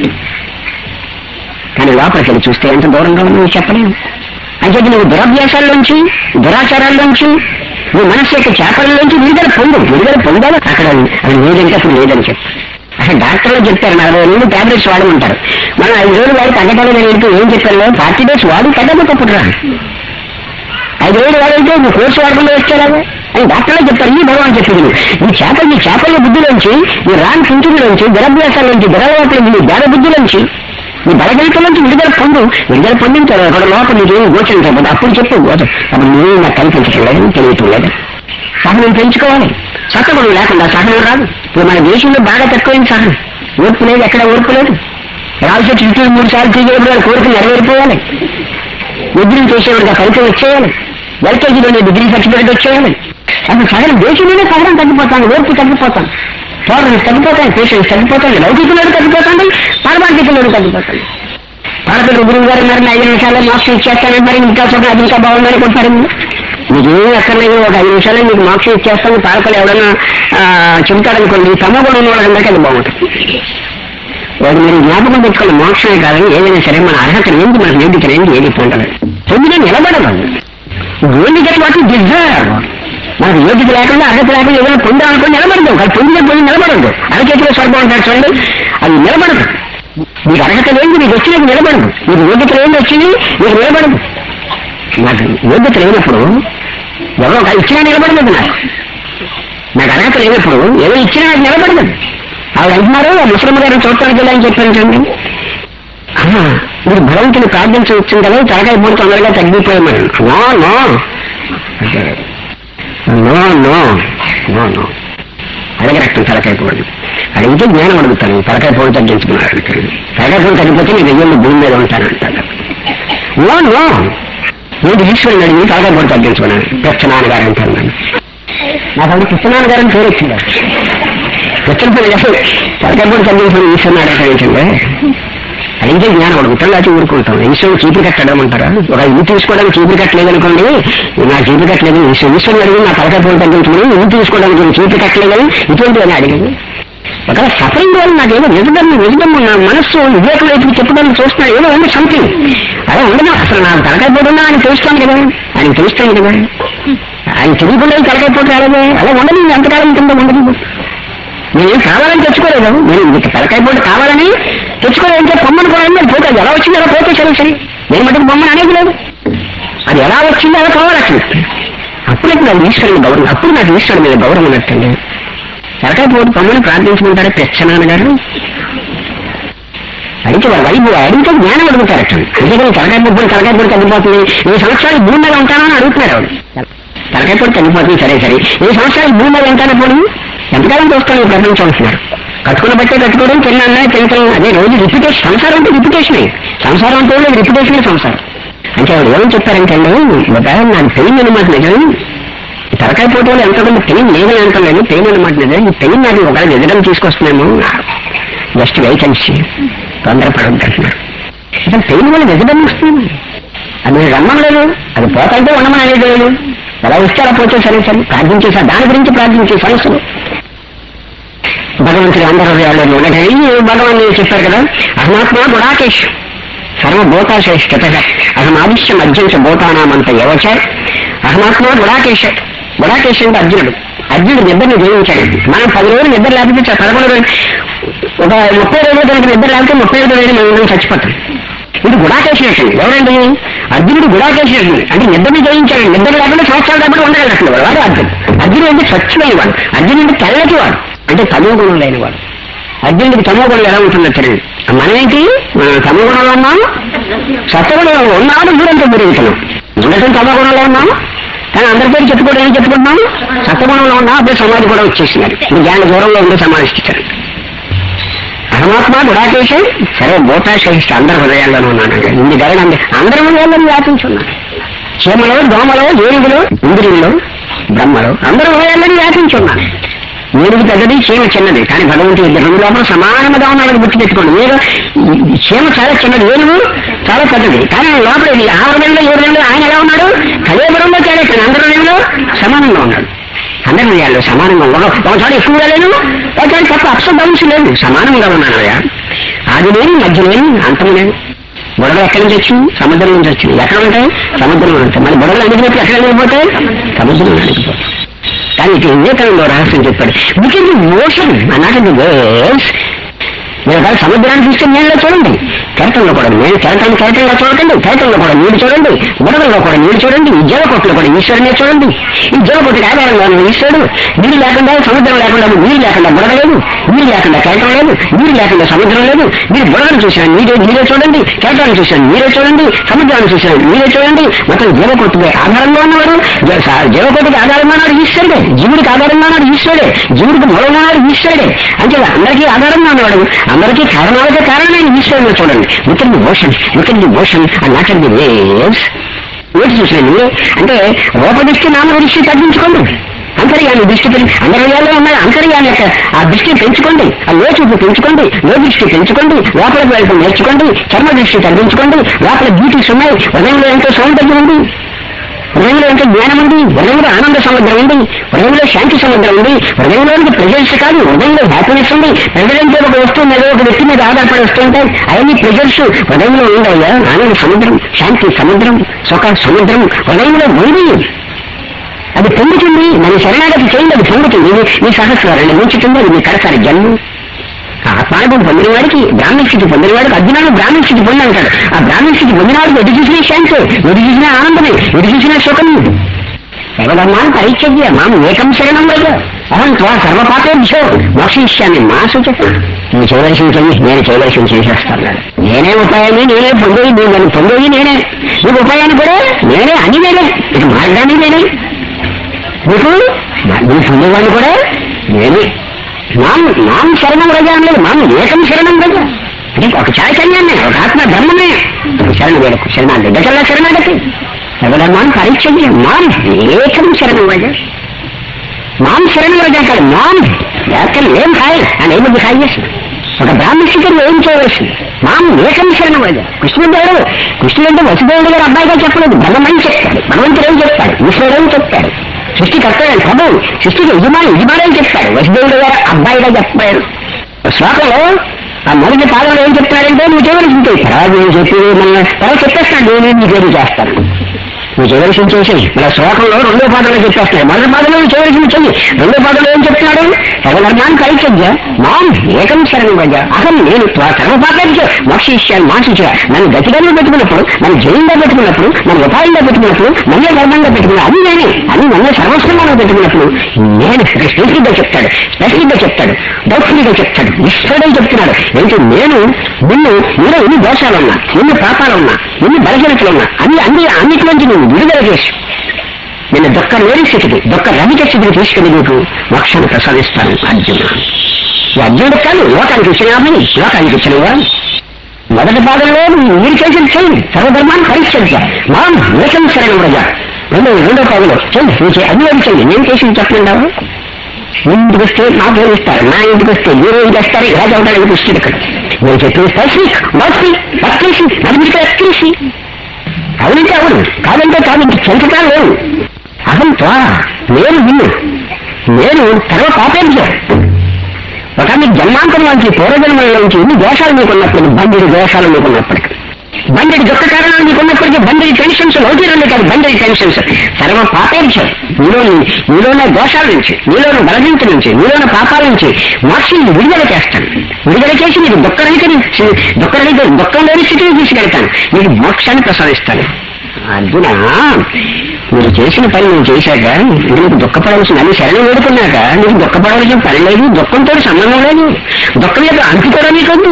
కానీ లోపలికి వెళ్ళి చూస్తే ఎంత దూరంగా ఉన్నావు చెప్పలేము అంటే నువ్వు దురభ్యాసాల్లోంచి దురాచారాల్లోంచి నువ్వు మనసు యొక్క చేపలలోంచి విడుదల పొందు విడుదల పొందాలి అక్కడ అది లేదంటే అప్పుడు లేదని చెప్పు అసలు డాక్టర్లు చెప్తారు నలభై రోజులు టాబ్లెట్స్ వాడమంటారు మనం ఐదు రోజులు వాడి తగ్గటాలు వెళ్తూ ఏం చెప్పారు ఫార్టీ డేస్ వాడి తగ్గకపోతే పుట్టరా ఐదు రోజులు వాడైతే నువ్వు కోర్సు వాడకుండా వచ్చారా అని డాక్టర్లే చెప్తారు ఈ భగవాన్ చెప్పింది ఈ చేప ఈ చేపల బుద్ధిలోంచి ఈ రాని కుంచులోంచి దురభ్యాసాల నుంచి దురలవాట్ల నీ బేద బుద్ధిలోంచి నీ బలగలికల నుంచి విడుదల పొందు విడుదల పొందించారు అక్కడ లోపల నీకేం గోచరించబోదు అప్పుడు చెప్పు గోచం అప్పుడు నువ్వు నాకు కనిపించడం లేదు తెలియటం లేదు సహనం పెంచుకోవాలి సహనం లేకుండా సహనం రాదు ఇప్పుడు మన దేశంలో బాగా తక్కువైంది సహనం ఓర్పు లేదు ఎక్కడ ఓర్పు లేదు రాల్సే చుట్టూ మూడు సార్లు తిరిగేప్పుడు వాళ్ళ కోరిక నెరవేరిపోవాలి డిగ్రీ చేసేవాడికి ఆ ఫలితం వచ్చేయాలి ఎల్కేజీలోనే డిగ్రీ సర్టిఫికేట్ వచ్చేయాలి అసలు సగం దేశంలోనే సగం తగ్గిపోతాను ఓర్పు తగ్గిపోతాను టోలరెన్స్ తగ్గిపోతాయి పేషెన్స్ తగ్గిపోతాయి లౌకికలోనే తగ్గిపోతాయి పారమార్థికలోనే తగ్గిపోతాయి పాడపిల్ల గురువు గారు మరి ఐదు నిమిషాల్లో మోక్షం ఇచ్చేస్తాను మరి ఇంకా చూడండి అది ఇంకా బాగుందని కొంటారు మీకు ఏమీ అక్కర్లేదు ఒక ఐదు నిమిషాల్లో మీకు మోక్షం ఇచ్చేస్తాను పాలకులు ఎవడన్నా ఆ, చెబుతాడనుకోండి తమ కూడా ఉన్న వాళ్ళందరికీ అది బాగుంటుంది వాడు మీరు జ్ఞాపకం పెట్టుకున్న మోక్షమే కాదు ఏదైనా సరే మన అర్హత ఏంటి మనకు ఏంటి ఏంటి ఏది పొందలేదు తొమ్మిది నిలబడదు యోగ్యత వాటి డిజర్వ్ మనకు యోగ్యత లేకుండా అర్హత లేకుండా ఏదైనా పొందాలనుకుని నిలబడదు అది పొందిన పోయి నిలబడదు అరచేతిలో స్వర్గం అంటాడు చూడండి అది నిలబడదు మీకు అర్హత లేని మీకు వచ్చినది నిలబడదు మీకు యోగ్యత లేని వచ్చింది మీకు నిలబడదు నాకు యోగ్యత లేనప్పుడు ఎవరో ఒక ఇచ్చినా నిలబడదు నాకు నాకు అర్హత లేనప్పుడు ఏదో ఇచ్చినా నాకు నిలబడదు ఆవిడ అంటున్నారు ముసలమ్మ గారిని చూడటానికి వెళ్ళని చెప్పాను చూడండి ఆహా, మీరు భగవంతుని ప్రార్థించవచ్చు కదా తలకాయ పూడి తొందరగా తగ్గిపోయామని no no no no no no అడగరక్తం తలకాయ పూడి అడిగితే జ్ఞానం అడుగుతాను తలకాయ పూడి తగ్గించుకున్నాడు అంటాడు తలకాయ పూడి తగ్గిపోతే నీ వెయ్యి భూమి మీద ఉంటాను అంటాడు నో నో నేను ఈశ్వరుని అడిగి తలకాయ పూడి తగ్గించుకున్నాను కృష్ణనాన్న గారు అంటాను నన్ను నాకు అప్పుడు కృష్ణనాన్న గారిని పేరు వచ్చింది కృష్ణపల్లి అసలు తలకాయ పూడి తగ్గించుకుని ఈశ్వరుని అడగటం అడిగితే జ్ఞానం అడుగుతాం లేకపోతే ఊరుకుంటాం ఈశ్వరుడు చీపురు కట్టడం అంటారా ఒక ఇల్లు తీసుకోవడానికి చీపురు కట్టలేదు అనుకోండి నా చీపురు కట్టలేదు ఈశ్వరు ఈశ్వరుని అడిగి నా తలకాయ పూలు తగ్గించుకుని ఇల్లు తీసుకోవడానికి నేను చీపురు కట్టలేదని ఇటువంటి అని అడిగింది ఒకవేళ సఫరింగ్ వల్ల నాకేదో నిజదం నిజదం నా మనస్సు వివేకం వైపు చెప్పడానికి చూస్తున్నా ఏదో ఉంది సంథింగ్ అలా ఉండదు అసలు నాకు తలకాయ పోటు ఉన్నా ఆయన తెలుస్తాను కదా ఆయన తెలుస్తాను కదా ఆయన తెలియకుండా ఈ తలకాయ పోటు రాలేదే అలా ఉండదు నేను ఎంతకాలం కింద ఉండదు నేను కావాలని తెచ్చుకోలేదు నేను మీకు తలకాయ పోటు కావాలని తెచ్చుకోలేదంటే బొమ్మను కూడా నేను పోతే అది ఎలా వచ్చిందో అలా పోతే సరే సరే నేను మటుకు బొమ్మను అనేది లేదు అది ఎలా వచ్చిందో అలా కావాలట్లేదు అప్పుడు నాకు ఈశ్వరుని గౌరవం అప్పుడు నాకు ఈశ్వరుని మీద గౌరవం ఉన్నట్టండి తలకాయ పోటు బొమ్మను ప్రార్థించుకుంటారా పెచ్చనాన్న గారు అడిగితే వాళ్ళ వైపు అడిగితే జ్ఞానం అడుగుతారట అందుకని తలకాయ పొడి తలకాయ పొడి తగ్గిపోతుంది ఈ సంవత్సరాలు భూమి మీద ఉంటానని అడుగుతున్నారు ఆవిడ తలకాయ పొడి తగ్గిపోతుంది సరే సరే ఈ సంవత్సరాలు భూమి మీద ఉంటాను పోనీ ఎంతకాలం చూస్తాను ఈ ప్రపంచం అంటున్నారు కట్టుకున్న బట్టే కట్టుకోవడం తిన్నా తింటాం అదే రోజు రిపిటేషన్ సంసారం అంటే రిపిటేషన్ సంసారం అంటే రిపిటేషన్ సంసారం అంటే ఆవిడ ఏమని చెప్పారంటే అండి ఒక నాకు పెయిన్ అనమాట నిజం ఈ తలకాయ పోటీలో ఎంతమంది పెయిన్ లేదని అంటలేదు పెయిన్ అనమాట నిజం ఈ పెయిన్ నాకు ఒకవేళ నిజం తీసుకొస్తున్నాము జస్ట్ వెయిట్ అండ్ సీ తొందరపడద్దు అంటున్నారు అసలు పెయిన్ వల్ల నిజం వస్తుంది అది మీరు రమ్మం లేదు అది పోతంటే ఉండమని అనేది లేదు ఎలా వస్తే అలా పోతే సరే సరే ప్రార్థించేసా దాని గురించి ప్రార్థించే సమస్యలు భగవంతుడు అందరూ హృదయాల్లో ఉన్నది భగవాన్ చెప్పారు కదా అహమాత్మ గుడాకేష్ సర్వభూతాశ్రేష్ఠత అహమాదిశ్య మధ్యంచ భూతానామంత యవచ అహమాత్మ గుడాకేశ గుడాకేశ అంటే అర్జునుడు అర్జునుడు నిద్రని జయించాడు మనం పది రోజులు నిద్ర లేకపోతే చ- పదకొండు రోజులు ఒక ముప్పై రోజులు కనుక నిద్ర లేకపోతే ముప్పై ఐదు రోజులు మనం అందరం చచ్చిపోతాం ఇది గుడాకేశ్వరుడు ఎవరండి అర్జునుడు గుడాకేశ్వరుడు అంటే నిద్రని జయించాడు నిద్ర లేకుండా సంవత్సరాలు కాబట్టి ఉండగలడు వాడు అర్జున్ అర్జునుడు అంటే స్వచ్ఛమైన వాడు అర్జునుడు అంటే తెల్లటి వాడు అంటే తమో గుణం లేని వాడు అర్జునుడికి తమో గుణం ఎలా ఉంటుందో తెలియదు మనమేంటి మనం తమో గుణంలో ఉన్నాం సత్వగుణంలో ఉన్నాడు ఊరంతా పెరుగుతున్నాం ఉండటం తమో గుణంలో ఉన్నాం కానీ అందరి పేరు చెప్పుకోవడం ఏం చెప్పుకుంటున్నాం సత్వగుణంలో ఉన్నాం అప్పుడు సమాధి కూడా వచ్చేసినారు జ్ఞాన దూరంలో ఉండి సమాధిస్తారు అహమాత్మ గుడాకేశం సరే భూతాశేషిష్ట అందరి హృదయాల్లోనూ ఉన్నాను ఇంది గరణండి అందరి హృదయాల్లోనూ వ్యాపించున్నాను చీమలో దోమలో ఏనుగులో ఇంద్రియులు బ్రహ్మలో అందరి హృదయాల్లోనూ వ్యాపించున్నాను ఏనుగు పెద్దది చీమ చిన్నది కానీ భగవంతుడు ఇద్దరు రెండు లోపల సమానముగా ఉన్నాడని గుర్తుపెట్టుకోండి మీరు ఈ చీమ చాలా చిన్నది ఏనుగు చాలా పెద్దది కానీ ఆయన లోపల ఇది ఆ హృదయంలో ఏ హృదయంలో ఆయన ఎలా ఉన్నాడు కలేబరంలో తేడా కానీ అందరి హృదయంలో సమానంగా ఉన్నాడు అందరి హృదయాల్లో సమానంగా ఉన్నాడు ఒకసారి ఎక్కువగా లేదు ఒకసారి తప్ప అప్స్ డౌన్స్ లేదు సమానంగా ఉన్నాను అయ్యా ఆది లేని మధ్య లేని అంతం లేదు బుడగలు ఎక్కడి నుంచి వచ్చింది సముద్రం నుంచి వచ్చింది ఎక్కడ ఉంటాయి సముద్రంలో ఉంటాయి మరి బుడగలు అడిగినప్పుడు ఎక్కడ అడిగిపోతాయి సముద్రంలో అడిగిపోతాయి కానీ ఇటు వివేకానంద రహస్యం చెప్పాడు బికాజ్ ఓషన్ అన్నట్టు వేవ్స్ మీరు ఒకవేళ సముద్రాన్ని తీసుకుని నీళ్ళలో చూడండి కెరటంలో కూడా నేను కెరటాన్ని కెరటంగా చూడకండి కెరటంలో కూడా నీళ్ళు చూడండి బుడగల్లో కూడా నీళ్ళు చూడండి ఈ జలకొట్లో కూడా ఈశ్వరునే చూడండి ఈ జలకొట్టుకి ఆధారంగా ఉన్న ఈశ్వరుడు నీరు లేకుండా సముద్రం లేకుండా నీరు లేకుండా బుడగ లేదు నీరు లేకుండా కెరటం లేదు నీరు లేకుండా సముద్రం లేదు మీరు బుడగను చూసిన నీరే నీరే చూడండి కెరటాన్ని చూసిన నీరే చూడండి సముద్రాన్ని చూసిన నీరే చూడండి మొత్తం జీవకొట్టుకి ఆధారంగా ఉన్నవాడు జ- సా- జీవకోటికి ఆధారంగా ఉన్నాడు ఈశ్వరుడే జీవుడికి ఆధారంగా ఉన్నాడు ఈశ్వరుడే జీవుడికి మూలంగా ఉన్నాడు ఈశ్వరుడే అంటే అందరికీ ఆధారంగా ఉన్నాడు అందరికీ కారణాలకే కారణమైన ఈశ్వరుడు చూడండి we can the ocean we can the ocean and not the waves ఏంటి చూసిన మీరే అంటే రూపదృష్టి నామ దృష్టి తగ్గించుకోండి అంతర్యాన్ని దృష్టి పెంచి అంతర్యాల్లో ఉన్నాయి అంతర్యాన్ని యొక్క ఆ దృష్టి పెంచుకోండి ఆ లోచూపు పెంచుకోండి లో దృష్టి పెంచుకోండి లోపలికి వెళ్ళడం నేర్చుకోండి చర్మ దృష్టి తగ్గించుకోండి లోపల బ్యూటీస్ ఉన్నాయి హృదయంలో ఎంతో సౌందర్యం ఉంది హృదయంలో ఎంతో జ్ఞానం ఉంది హృదయంలో ఆనంద సముద్రం ఉంది హృదయంలో శాంతి సముద్రం ఉంది హృదయంలోనికి ప్రెజర్స్ కాదు హృదయంలో హ్యాపీనెస్ ఉంది ప్రజలంటే ఒక వస్తువు మీద ఒక వ్యక్తి మీద ఆధారపడి వస్తుంటాయి అవన్నీ ప్రెజర్స్ హృదయంలో ఉండవయ్యా ఆనంద సముద్రం శాంతి సముద్రం సుఖ సముద్రం హృదయంలో ఉంది అది పొందుతుంది మన శరణాగతి చేయండి అది పొందుతుంది ఇది మీ సహస్రాన్ని ముంచుతుంది అది మీ కడసారి జన్మ ఆత్మానుభవం పొందిన వాడికి బ్రాహ్మణ స్థితి పొందిన వాడికి అర్జునాడు బ్రాహ్మణ స్థితి పొంది అంటాడు ఆ బ్రాహ్మణ స్థితి పొందిన వాడికి ఎటు చూసినా శాంతి ఎటు చూసినా ఆనందమే ఎటు చూసినా సుఖం ఎవరమ్మా పరిచర్య మాం ఏకం శరణం వద్ద అహం త్వా సర్వపాపేభ్యో మోక్షయిష్యామి మా సూచక నువ్వు చేయవలసింది చెయ్యి నేను చేయవలసింది చేసేస్తాను నేనే ఉపాయాన్ని నేనే పొందేది నువ్వు నన్ను పొందేది నేనే నీకు ఉపాయాన్ని కూడా నేనే అని నేనే ఇక మార్గాన్ని నేనే నీకు నువ్వు పొందేవాడిని కూడా నేనే నాం నాం శరణం రజ అనలేదు నాం ఏకం శరణం రజ అది ఒక చైతన్యాన్ని ఒక ఆత్మ ధర్మమే శరణ వేడకు శరణాలు దగ్గర శరణాగతి సర్వధర్మాన్ని పరీక్షించి మాం ఏకం శరణం రజ మాం శరణం రజ కాదు మాం ఎక్కడ ఏం హాయ్ అని ఏముంది హాయ్ చేసి ఒక బ్రాహ్మణ స్థితిలో ఏం చేయవలసింది మాం ఏకం శరణం రజ కృష్ణుడు దేవుడు కృష్ణుడు అంటే వసుదేవుడు గారు అబ్బాయిగా చెప్పలేదు ధర్మమని చెప్తాడు భగవంతుడు ఏం చెప్తాడు ఈశ్వరుడు ఏం చెప్తాడు సృష్టి కర్తవ్యం ప్రభు సృష్టికి యజమాని యజమాని చెప్తాడు వసుదేవుడు గారు అబ్బాయిగా చెప్తాడు శ్లోకంలో ఆ మొదటి పాదంలో ఏం చెప్తాడంటే నువ్వు చేయవలసింది తర్వాత నేను చెప్పి మన తర్వాత చెప్పేస్తాను నేను నీ పేరు చేస్తాను నువ్వు చేయవలసింది చేసేది మన శ్లోకంలో రెండో పాదంలో చెప్పేస్తాడు మొదటి పాదంలో నువ్వు చేయవలసింది చెయ్యి రెండో పాదంలో ఏం చెప్తున్నాడు సర్వధర్మాన్ని పరిచర్య మాం ఏకం శరణం వద్ద అహం నేను త్వా సర్వపాపేభ్య మోక్షిష్యాన్ని మాసిచ నన్ను గతిగా పెట్టుకున్నప్పుడు నన్ను జయంగా పెట్టుకున్నప్పుడు నన్ను ఉపాయంగా పెట్టుకున్నప్పుడు నన్నే ధర్మంగా పెట్టుకున్నా అది నేనే అది నన్నే సర్వస్వంగా పెట్టుకున్నప్పుడు నేను స్పెసిఫిక్ గా చెప్తాడు స్పెసిఫిక్ గా చెప్తాడు డౌట్ఫుల్ గా చెప్తాడు ఈశ్వరుడే చెప్తున్నాడు ఏంటి నేను నిన్ను నీలో ఎన్ని దోషాలున్నా ఎన్ని పాపాలున్నా ఎన్ని బలహీనతలున్నా అన్ని అన్ని అన్నిటిలోంచి నువ్వు విడుదల చేసి నేను దొక్క లేని స్థితికి దొక్క రహిత స్థితికి తీసుకెళ్లి నీకు మోక్షాన్ని ప్రసాదిస్తాను అర్జున ఈ అర్జునుడు కాదు లోకానికి ఇచ్చిన అమ్మాయి లోకానికి ఇచ్చిన వాడు మొదటి భాగంలో మీరు చేసిన చేయండి సర్వధర్మాన్ని పరీక్షించాలి మాం ఏకం శరణం రజ రెండో రెండో భాగంలో చేయండి నువ్వు చేయి అది అది చేయండి నేను చేసింది చెప్పండి ఇంటికి వస్తే నా పేరు ఇస్తారు నా ఇంటికి వస్తే మీరు ఏం చేస్తారు ఇలా చదవడానికి కృష్ణుడు ఇక్కడ నేను చెప్పిన స్పైసీ వాసి పక్కేసి నడిమిడికి ఎక్కేసి అవునంటే అవును కాదంటే కాదు ఇంక చెంతకాలు లేవు అహం త్వా నేను నిన్ను నేను సర్వ పాపేభ్యం ఒక మీకు జన్మాంతరం నుంచి పూర్వజన్మల నుంచి ఎన్ని దోషాలు మీకున్నప్పుడు బండిడి దోషాలు మీకున్నప్పటికీ బండిడి దుఃఖ కారణాలు మీకున్నప్పటికీ బండిడి టెన్షన్స్ ఒకటి రెండు కాదు బండిడి టెన్షన్స్ సర్వ పాపేభ్యం నీలో నీలోని దోషాల నుంచి నీలోని బలగించ నుంచి నీలోని పాపాల నుంచి మోక్షాన్ని విడుదల చేస్తాను విడుదల చేసి నీకు దుఃఖరహిత నుంచి దుఃఖరహిత దుఃఖం లేని స్థితిని తీసుకెళ్తాను నీకు మోక్షాన్ని ప్రసాదిస్తాను అర్జున మీరు చేసిన పని నువ్వు చేశాక నీకు దుఃఖపడవలసిన అన్ని శరణం వేడుకున్నాక నీకు దుఃఖపడవలసిన పని లేదు దుఃఖంతో సంబంధం లేదు దుఃఖం యొక్క అంతు కూడా నీకొద్దు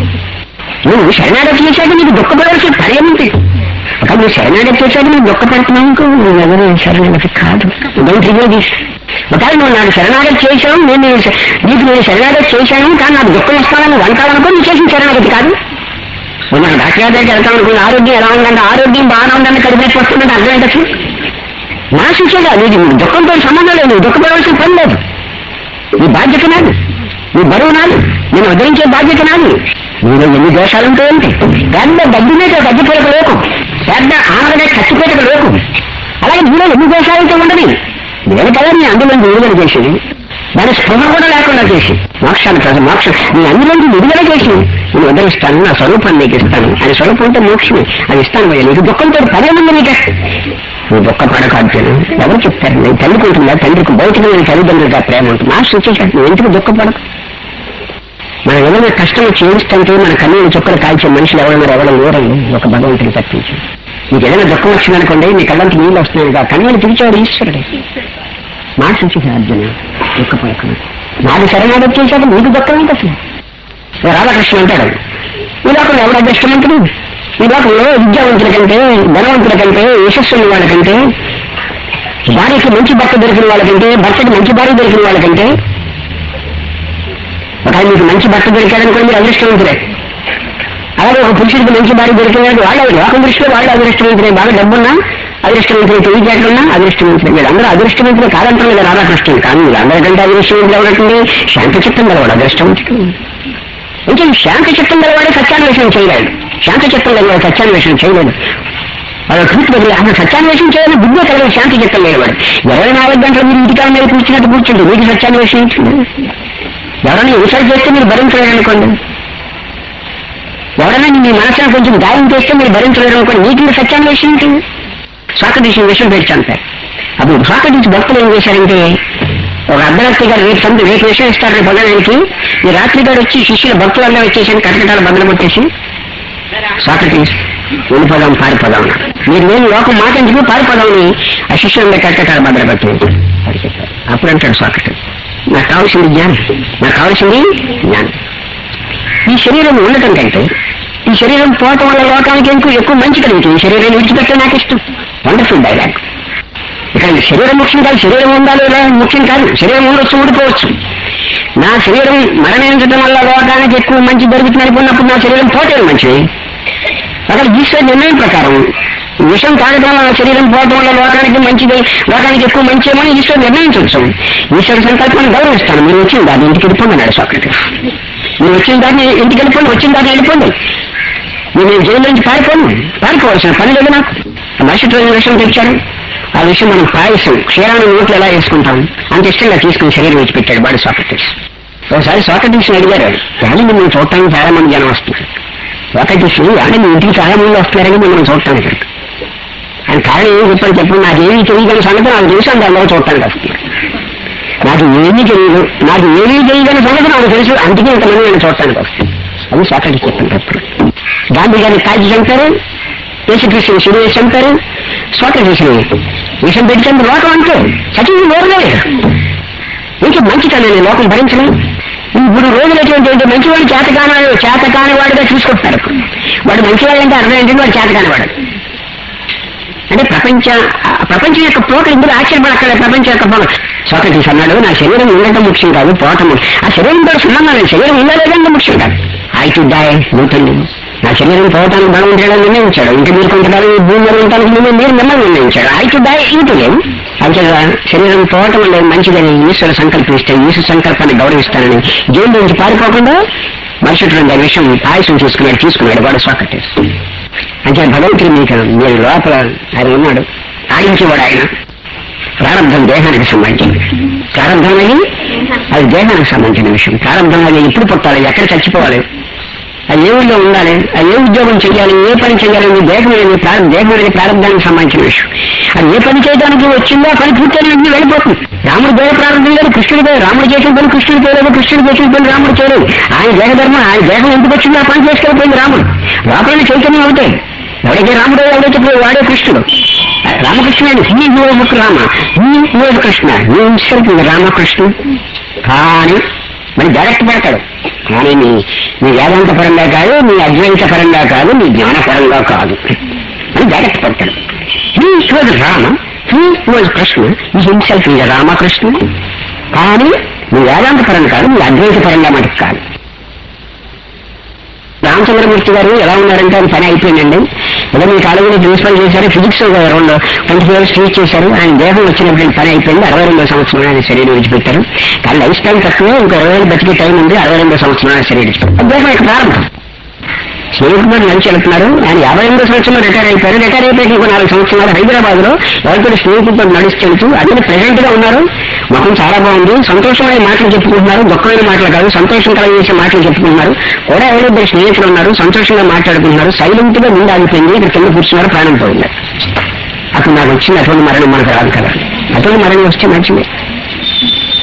నువ్వు శరణాగతి చేశాక నీకు దుఃఖపడవలసిన పని ఏమిటి ఒక నువ్వు శరణాగతి చేశాక నువ్వు దుఃఖపడుతున్నావు అనుకో నువ్వు ఎవరు శరణాగతి కాదు డోంట్ రివ్యూ దిస్ ఒకవేళ నువ్వు నాకు శరణాగతి చేశావు నేను నీ శ- నీకు నేను శరణాగతి చేశాను కానీ నాకు దుఃఖం ఇస్తానని వంటాలనుకో నువ్వు చేసిన శరణాగతి కాదు నువ్వు నాకు డాక్టర్ గారి దగ్గరికి వెళ్తాం అనుకున్న ఆరోగ్యం ఎలా ఉందంటే ఆరోగ్యం బాగానే ఉందని కడిపెట్టి వస్తుందంటే అర్థం ఏంటచ్చు నాశించేగా నీకు దుఃఖంతో సంబంధం లేదు నువ్వు దుఃఖపడవలసిన పని లేదు నీ బాధ్యత నాది నీ బరువు నాది నేను ఉద్ధరించే బాధ్యత నాది నీలో ఎన్ని దోషాలు ఉంటాయంటే పెద్ద గడ్డి మీద గడ్డి పిడక లోకం పెద్ద ఆనగడే కత్తిపేటక లోకం అలాగే నీలో ఎన్ని దోషాలు అయితే ఉండదు నేను కదా నీ అందులో విడుదల చేసేది దాని స్పృహ కూడా లేకుండా చేసి మోక్షాన్ని ప్రజ మోక్షం నీ అందులోంచి విడుదల చేసి నేను ఉద్ధరిస్తాను నా స్వరూపాన్ని నీకు ఇస్తాను ఆయన స్వరూపం అంటే మోక్షమే అది ఇస్తాను భయ్య నీకు దుఃఖంతో పదే ముందు నీకే నువ్వు దుఃఖపడక అర్జును ఎవరు చెప్తారు నేను తల్లికి ఉంటుందా తండ్రికి భౌతికమైన తల్లిదండ్రులుగా ప్రేమ ఉంటుంది నా సూచించాడు నువ్వు ఎందుకు దుఃఖపడకు మనం ఏదైనా కష్టం వచ్చి ఏడుస్తుంటే మన కన్నీళ్ళు చుక్కలు కాల్చే మనుషులు ఎవరన్నారు ఎవరో లేరండి ఒక భగవంతుని తప్పించి మీకు ఏదైనా దుఃఖం వచ్చిందనుకోండి మీ కళ్ళంటి నీళ్ళు వస్తున్నాయి కదా కన్నీళ్ళు పిలిచేవాడు ఈశ్వరుడే మాట చూసి అర్జున దుఃఖ పలకను నాకు శరణాడు వచ్చేసాక నీకు దుఃఖం ఏంటి అసలు ఓ రాధాకృష్ణ అంటాడు ఈ లోకంలో ఎవరు అదృష్టవంతుడు ఈ లోకంలో విద్యావంతుల కంటే ధనవంతుల కంటే యశస్సున్న వాళ్ళకంటే భార్యకి మంచి భర్త దొరికిన వాళ్ళకంటే భర్తకి మంచి భార్య దొరికిన వాళ్ళకంటే ఒక మీకు మంచి భర్త దొరికాడనుకోండి మీరు అదృష్టవంతులే అలాగే ఒక పురుషుడికి మంచి భార్య దొరికినాడు వాళ్ళు లోకం దృష్టిలో వాళ్ళు అదృష్టవంతులే బాగా డబ్బున్నా అదృష్టవంతులు తెలియజేయకుండా అదృష్టవంతులు వీళ్ళందరూ అదృష్టవంతులు కాదంటాం లేదా రాధాకృష్ణుడు కానీ వీళ్ళందరికంటే అదృష్టవంతులు ఎవరంటే శాంత చిత్తం గలవాడు అదృష్టవంతుడు ఇంకా శాంత చిత్తం గలవాడే సత్యాన్వేషణ చేయలేడు శాంత చిత్తం గలవాడు సత్యాన్వేషణ చేయలేడు వాళ్ళ ట్రూత్ బదిలీ అసలు సత్యాన్వేషణ చేయాలని బుద్ధి కలిగిన శాంతి చిత్తం లేనివాడు ఇరవై నాలుగు గంటలు మీరు ఇంటికాల మీద కూర్చున్నట్టు కూర్చుంటే మీకు సత్యాన్వేషణ ఏంటి? ఎవరైనా ఇన్సల్ట్ చేస్తే మీరు భరించలేరు అనుకోండి ఎవరైనా మీ మనసులో కొంచెం గాయం చేస్తే మీరు భరించలేరు అనుకోండి మీకు మీరు సత్యాన్వేషణ ఏంటి సాకటీస్ విషయం పేరు చంపారు అప్పుడు సాకటీస్ భక్తులు ఏం చేశారంటే ఒక అర్ధరాత్రి గారు రేపు సంత రేపు విషయం ఇస్తారు రేపు పొగడానికి ఈ రాత్రి గారు వచ్చి శిష్యుల భక్తులందరూ వచ్చేసి కటకటాలు బదులు కొట్టేసి సాక్రటీస్ వెళ్ళిపోదాం పారిపోదాం అన్నారు. మీరు నేను లోకం మాట ఎందుకు పారిపోదామని ఆ శిష్యులందరూ కటకటాలు బదులు పెట్టి అప్పుడు అంటాడు సాక్రటీస్ నాకు కావాల్సింది జ్ఞానం నాకు కావాల్సింది జ్ఞానం ఈ శరీరం ఉండటం కంటే ఈ శరీరం పోవటం వల్ల లోకానికి ఎక్కువ ఎక్కువ మంచి కలుగుతుంది ఈ శరీరాన్ని విడిచిపెట్టే నాకు ఇష్టం వండర్ఫుల్ డైలాగ్ ఇక్కడ శరీరం ముఖ్యం కాదు శరీరం ఉందా లేదా ముఖ్యం కాదు శరీరం ఉండొచ్చు ఊడిపోవచ్చు నా శరీరం మరణించడం వల్ల లోకానికి ఎక్కువ మంచి జరుగుతుంది అనుకున్నప్పుడు నా శరీరం పోతే మంచిది అక్కడ ఈశ్వర నిర్ణయం ప్రకారం విషం తాగడం వల్ల శరీరం పోవడం వల్ల లోకానికి మంచిది లోకానికి ఎక్కువ మంచి ఏమని ఈశ్వరు నిర్ణయించవచ్చు ఈశ్వర సంకల్పాన్ని గౌరవిస్తాను మీరు వచ్చిన దాన్ని ఇంటికి వెళ్ళిపోండి అన్నాడు సాక్రటీస్ మీరు వచ్చిన దాన్ని ఇంటికి వెళ్ళిపోండి వచ్చిన దాన్ని వెళ్ళిపోండి మీరు నేను జైలు నుంచి పారిపోను పారిపోవాల్సిన పని లేదు నాకు మరుసటి రోజు విషయం తెచ్చాను ఆ విషయం మనం పాయసం క్షీరాన్ని నోట్లు ఎలా వేసుకుంటాం అంత ఇష్టంగా తీసుకుని శరీరం విడిచిపెట్టాడు బాడు సాక్రటీస్ ఒకసారి సాక్రటీస్ అడిగారు కానీ మిమ్మల్ని చూడటానికి చాలా మంది జనం వస్తున్నారు సాక్రటీస్ అంటే మీ ఇంటికి చాలా మంది వస్తున్నారని మిమ్మల్ని చూడటానికి ఆయన కారణం ఏం చెప్పారు చెప్పండి నాకేమీ తెలియదని సంగతి నాకు తెలుసు అంటే అందరూ చూడటానికి వస్తున్నారు నాకు ఏమీ తెలియదు నాకు ఏమీ తెలియదని సంగతి నాకు తెలుసు అందుకే ఇంతమంది నేను చూడటానికి వస్తుంది అది సాకటి చెప్పినప్పుడు గాంధీ గారిని కాల్చి చంపారు యేసుకృష్ణ శివుని చంపారు స్వాతంత్ర విషం పెట్టింది లోకం అంటే సచివుడు లోకలేదు ఇంకా మంచితనాన్ని లోకం భరించలేదు ఇప్పుడు రోజులు ఎటువంటి ఏంటి మంచివాడు చేతకాని చేతకాని వాడుగా చూసుకుంటారు వాడు మంచివాడు అంటే అర్థం ఏంటంటే వాడు చేతకాని వాడు అంటే ప్రపంచ ఆ ప్రపంచం యొక్క పోక ఇందులో ఆశ్చర్యపడక్కడే ప్రపంచం యొక్క పోక సోక్రటీస్ అన్నాడు నా శరీరం ఉండటం ముఖ్యం కాదు పోవటం ముఖ్యం. ఆ శరీరంతో సంబంధం లేదు శరీరం ఉందా లేదంటే ముఖ్యం కాదు ఐ టు డై నూతన్ నా శరీరం పోవటానికి బలం ఉంటాడని నిర్ణయించాడు ఇంకా మీరు కొంతకాలం ఈ భూమి మీద ఉండటానికి ముందు మీరు మిమ్మల్ని నిర్ణయించాడు ఐ టు డై ఇంటూ లేదు అంతేగా శరీరం పోవటం అనేది మంచిదని ఈశ్వర సంకల్పిస్తే ఈశ్వర సంకల్పాన్ని గౌరవిస్తానని జైలు నుంచి పారిపోకుండా మరుసటి రోజు ఆ విషయం పాయసం తీసుకున్నాడు తీసుకున్నాడు వాడు సోక్రటీస్ అంటే భగవంతుడు మీకు మీరు లోపల ఆయన ఉన్నాడు ఆడించేవాడు ఆయన ప్రారంభం దేహానికి సంబంధించింది ప్రారంభం అనేది అది దేహానికి సంబంధించిన విషయం ప్రారంభం అది ఎప్పుడు పుట్టాలి ఎక్కడ చచ్చిపోవాలి అది ఏ ఊళ్ళో ఉండాలి అది ఏ ఉద్యోగం చేయాలి ఏ పని చేయాలి మీ దేహం అనేది ప్రారం దేహం అనేది ప్రారంభానికి సంబంధించిన విషయం అది ఏ పని చేయడానికి వచ్చిందో ఆ పని పూర్తయిన వెంటనే వెళ్ళిపోతుంది రాముడు దేహ ప్రారంభం లేదు కృష్ణుడి దేహ రాముడు చేసిన పని కృష్ణుడు చేయలేదు కృష్ణుడు చేసిన పని రాముడు చేయలేదు ఆయన దేహధర్మం ఆయన దేహం ఎందుకు వచ్చిందో ఆ పని చేసుకెళ్ళిపోయింది రాముడు లోపల చైతన్యం అవుతాయి ఎవరైతే రాముడు ఎవరైతే ఇప్పుడు వాడే కృష్ణుడు రామకృష్ణుడు హీ యువక రామ హీ యువక కృష్ణ నీ ఇన్స్టెంట్ రామకృష్ణ కానీ మరి డైరెక్ట్ పెడతాడు కానీ నీ నీ వేదాంత పరంగా కాదు నీ అద్వైత పరంగా కాదు నీ జ్ఞానపరంగా కాదు అని డైరెక్ట్ పెడతాడు he was Rama he was Krishna he himself is Ramakrishna కానీ నీ వేదాంత పరంగా కాదు నీ అద్వైత పరంగా మటుకు కాదు రామచంద్రమూర్తి గారు ఎలా ఉన్నారంటే ఆయన పని అయిపోయిందండి ఏదో మీ కాలేజీలో ప్రిన్సిపల్ చేశారు ఫిజిక్స్ రెండు ట్వంటీ ఇయర్స్ టీచ్ చేశారు ఆయన దేహం వచ్చినప్పుడు పని అయిపోయింది అరవై రెండో సంవత్సరం ఆయన శరీరం విడిచిపెట్టారు కానీ లైఫ్ టైం తక్కువ ఇంకా ఇరవై ఏళ్ళు బతికే టైం ఉంది అరవై రెండో సంవత్సరం ఆయన శరీరం విడిచిపెట్టారు అది దేహం యొక్క ప్రారంభం స్నేహితుడు లంచ్ వెళ్తున్నారు ఆయన యాభై ఎనిమిదో సంవత్సరంలో రిటైర్ అయిపోయారు రిటైర్ అయిపోయి ఇంకో నాలుగు సంవత్సరాలు హైదరాబాద్ లో ఎవరితో స్నేహితులతో నడుస్తూ అదే ప్రెసెంట్ గా ఉన్నారు ముఖం చాలా బాగుంది సంతోషమైన మాటలు చెప్పుకుంటున్నారు దుఃఖమైన మాటలు కాదు సంతోషం కలిగేసే మాటలు చెప్పుకుంటున్నారు కూడా ఎవరో ఇద్దరు స్నేహితులు ఉన్నారు సంతోషంగా మాట్లాడుకుంటున్నారు సైలెంట్ గా ముందు ఆగిపోయింది ఇక్కడ కింద కూర్చున్నారు ప్రాణం పోయింది అప్పుడు నాకు వచ్చింది అటువంటి మరణం మనకు రాదు కదా అటువంటి మరణం వస్తే మంచిది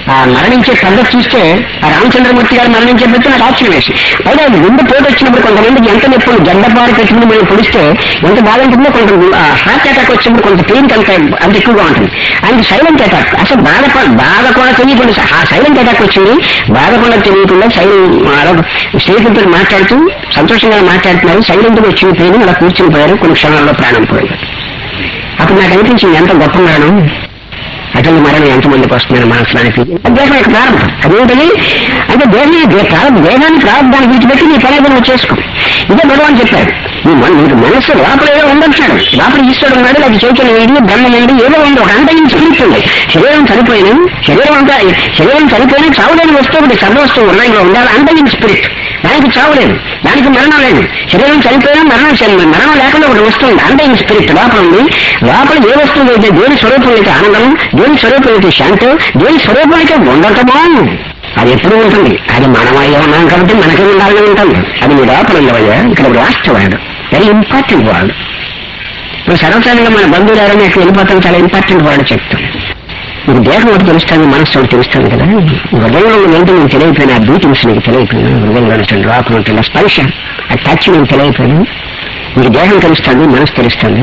ఆ మరణించే పద్ధతి చూస్తే ఆ రామచంద్రమూర్తి గారు మరణించే పద్ధతి నాకు ఆశ్చర్యం వేసి పైగా గుండె పోటు వచ్చినప్పుడు కొంతమందికి ఎంత నొప్పులు జడ్డపారు పెట్టినప్పుడు మనం పొడిస్తే ఎంత బాగా ఉంటుందో కొంత హార్ట్ అటాక్ వచ్చినప్పుడు కొంత పెయిన్ అంత అంత ఎక్కువగా ఉంటుంది అండ్ సైలెంట్ అటాక్ అసలు బాధ బాధ కూడా తెలియకుండా ఆ సైలెంట్ అటాక్ వచ్చింది బాధ కూడా తెలియకుండా సైలెంట్ స్నేహితులతో మాట్లాడుతూ సంతోషంగా మాట్లాడుతున్నారు సైలెంట్ గా వచ్చిన పెయిన్ అలా కూర్చుని పోయారు కొన్ని క్షణాల్లో ప్రాణం పోయారు అప్పుడు నాకు అనిపించింది ఎంత గొప్ప మరణం అటువంటి మరణం ఎంతమందికి వస్తుందని మనసులానికి దేహం యొక్క ప్రారంభం అదేంటది అంటే దేహం దే- ప్రారంభ దేహాన్ని ప్రారంభాన్ని విడిచిపెట్టి నీ పని నువ్వు చేసుకో ఇదే భగవాన్ చెప్పాడు నీ మన నీకు మనస్సు లోపల ఏదో ఉందంటున్నాడు లోపల ఈశ్వరుడు ఉన్నాడు అది చైతన్యం ఏంటి బ్రహ్మ ఏంటి ఏదో ఉంది ఒక అంతగిన స్పిరిట్ ఉంది శరీరం చనిపోయిన శరీరం అంతా శరీరం చనిపోయిన చావులేని వస్తువు ఒకటి సర్వవస్తువు ఉన్నాయిలో ఉండాలి అంతగిన స్పిరిట్ దానికి చావు లేదు దానికి మరణం లేదు శరీరం చనిపోయినా మరణం చని- మరణం లేకుండా ఒకటి వస్తుంది అంతగిన స్పిరిట్ లోపల ఉంది లోపల ఏ వస్తువు అయితే దేని స్వరూపం అయితే ఆనందం దేని స్వరూపం అయితే శాంతం దేని స్వరూపం అయితే ఉండటమో అది ఎప్పుడు ఉంటుంది అది మనమయ్యా ఉన్నాం కాబట్టి మనకే ఉండాలని ఉంటుంది అది మీ లోపల ఉండవయ్యా ఇక్కడ వాస్తవాడు వెరీ ఇంపార్టెంట్ వాళ్ళు ఇప్పుడు సర్వసాధారణంగా మన బంధువులు ఎవరైనా ఇక్కడ వెళ్ళిపోతాం చాలా ఇంపార్టెంట్ వాళ్ళు చెప్తాం మీకు దేహం ఒకటి తెలుస్తుంది మనస్సు ఒకటి తెలుస్తుంది కదా ఈ హృదయంలో ఏంటో నీకు తెలియకపోయినా ఆ బీటింగ్స్ నీకు తెలియకపోయినా హృదయంలో ఉంటుంది లోపల ఉంటుంది ఆ స్పర్శ ఆ టచ్ నీకు తెలియకపోయినా మీకు దేహం తెలుస్తుంది మనసు తెలుస్తుంది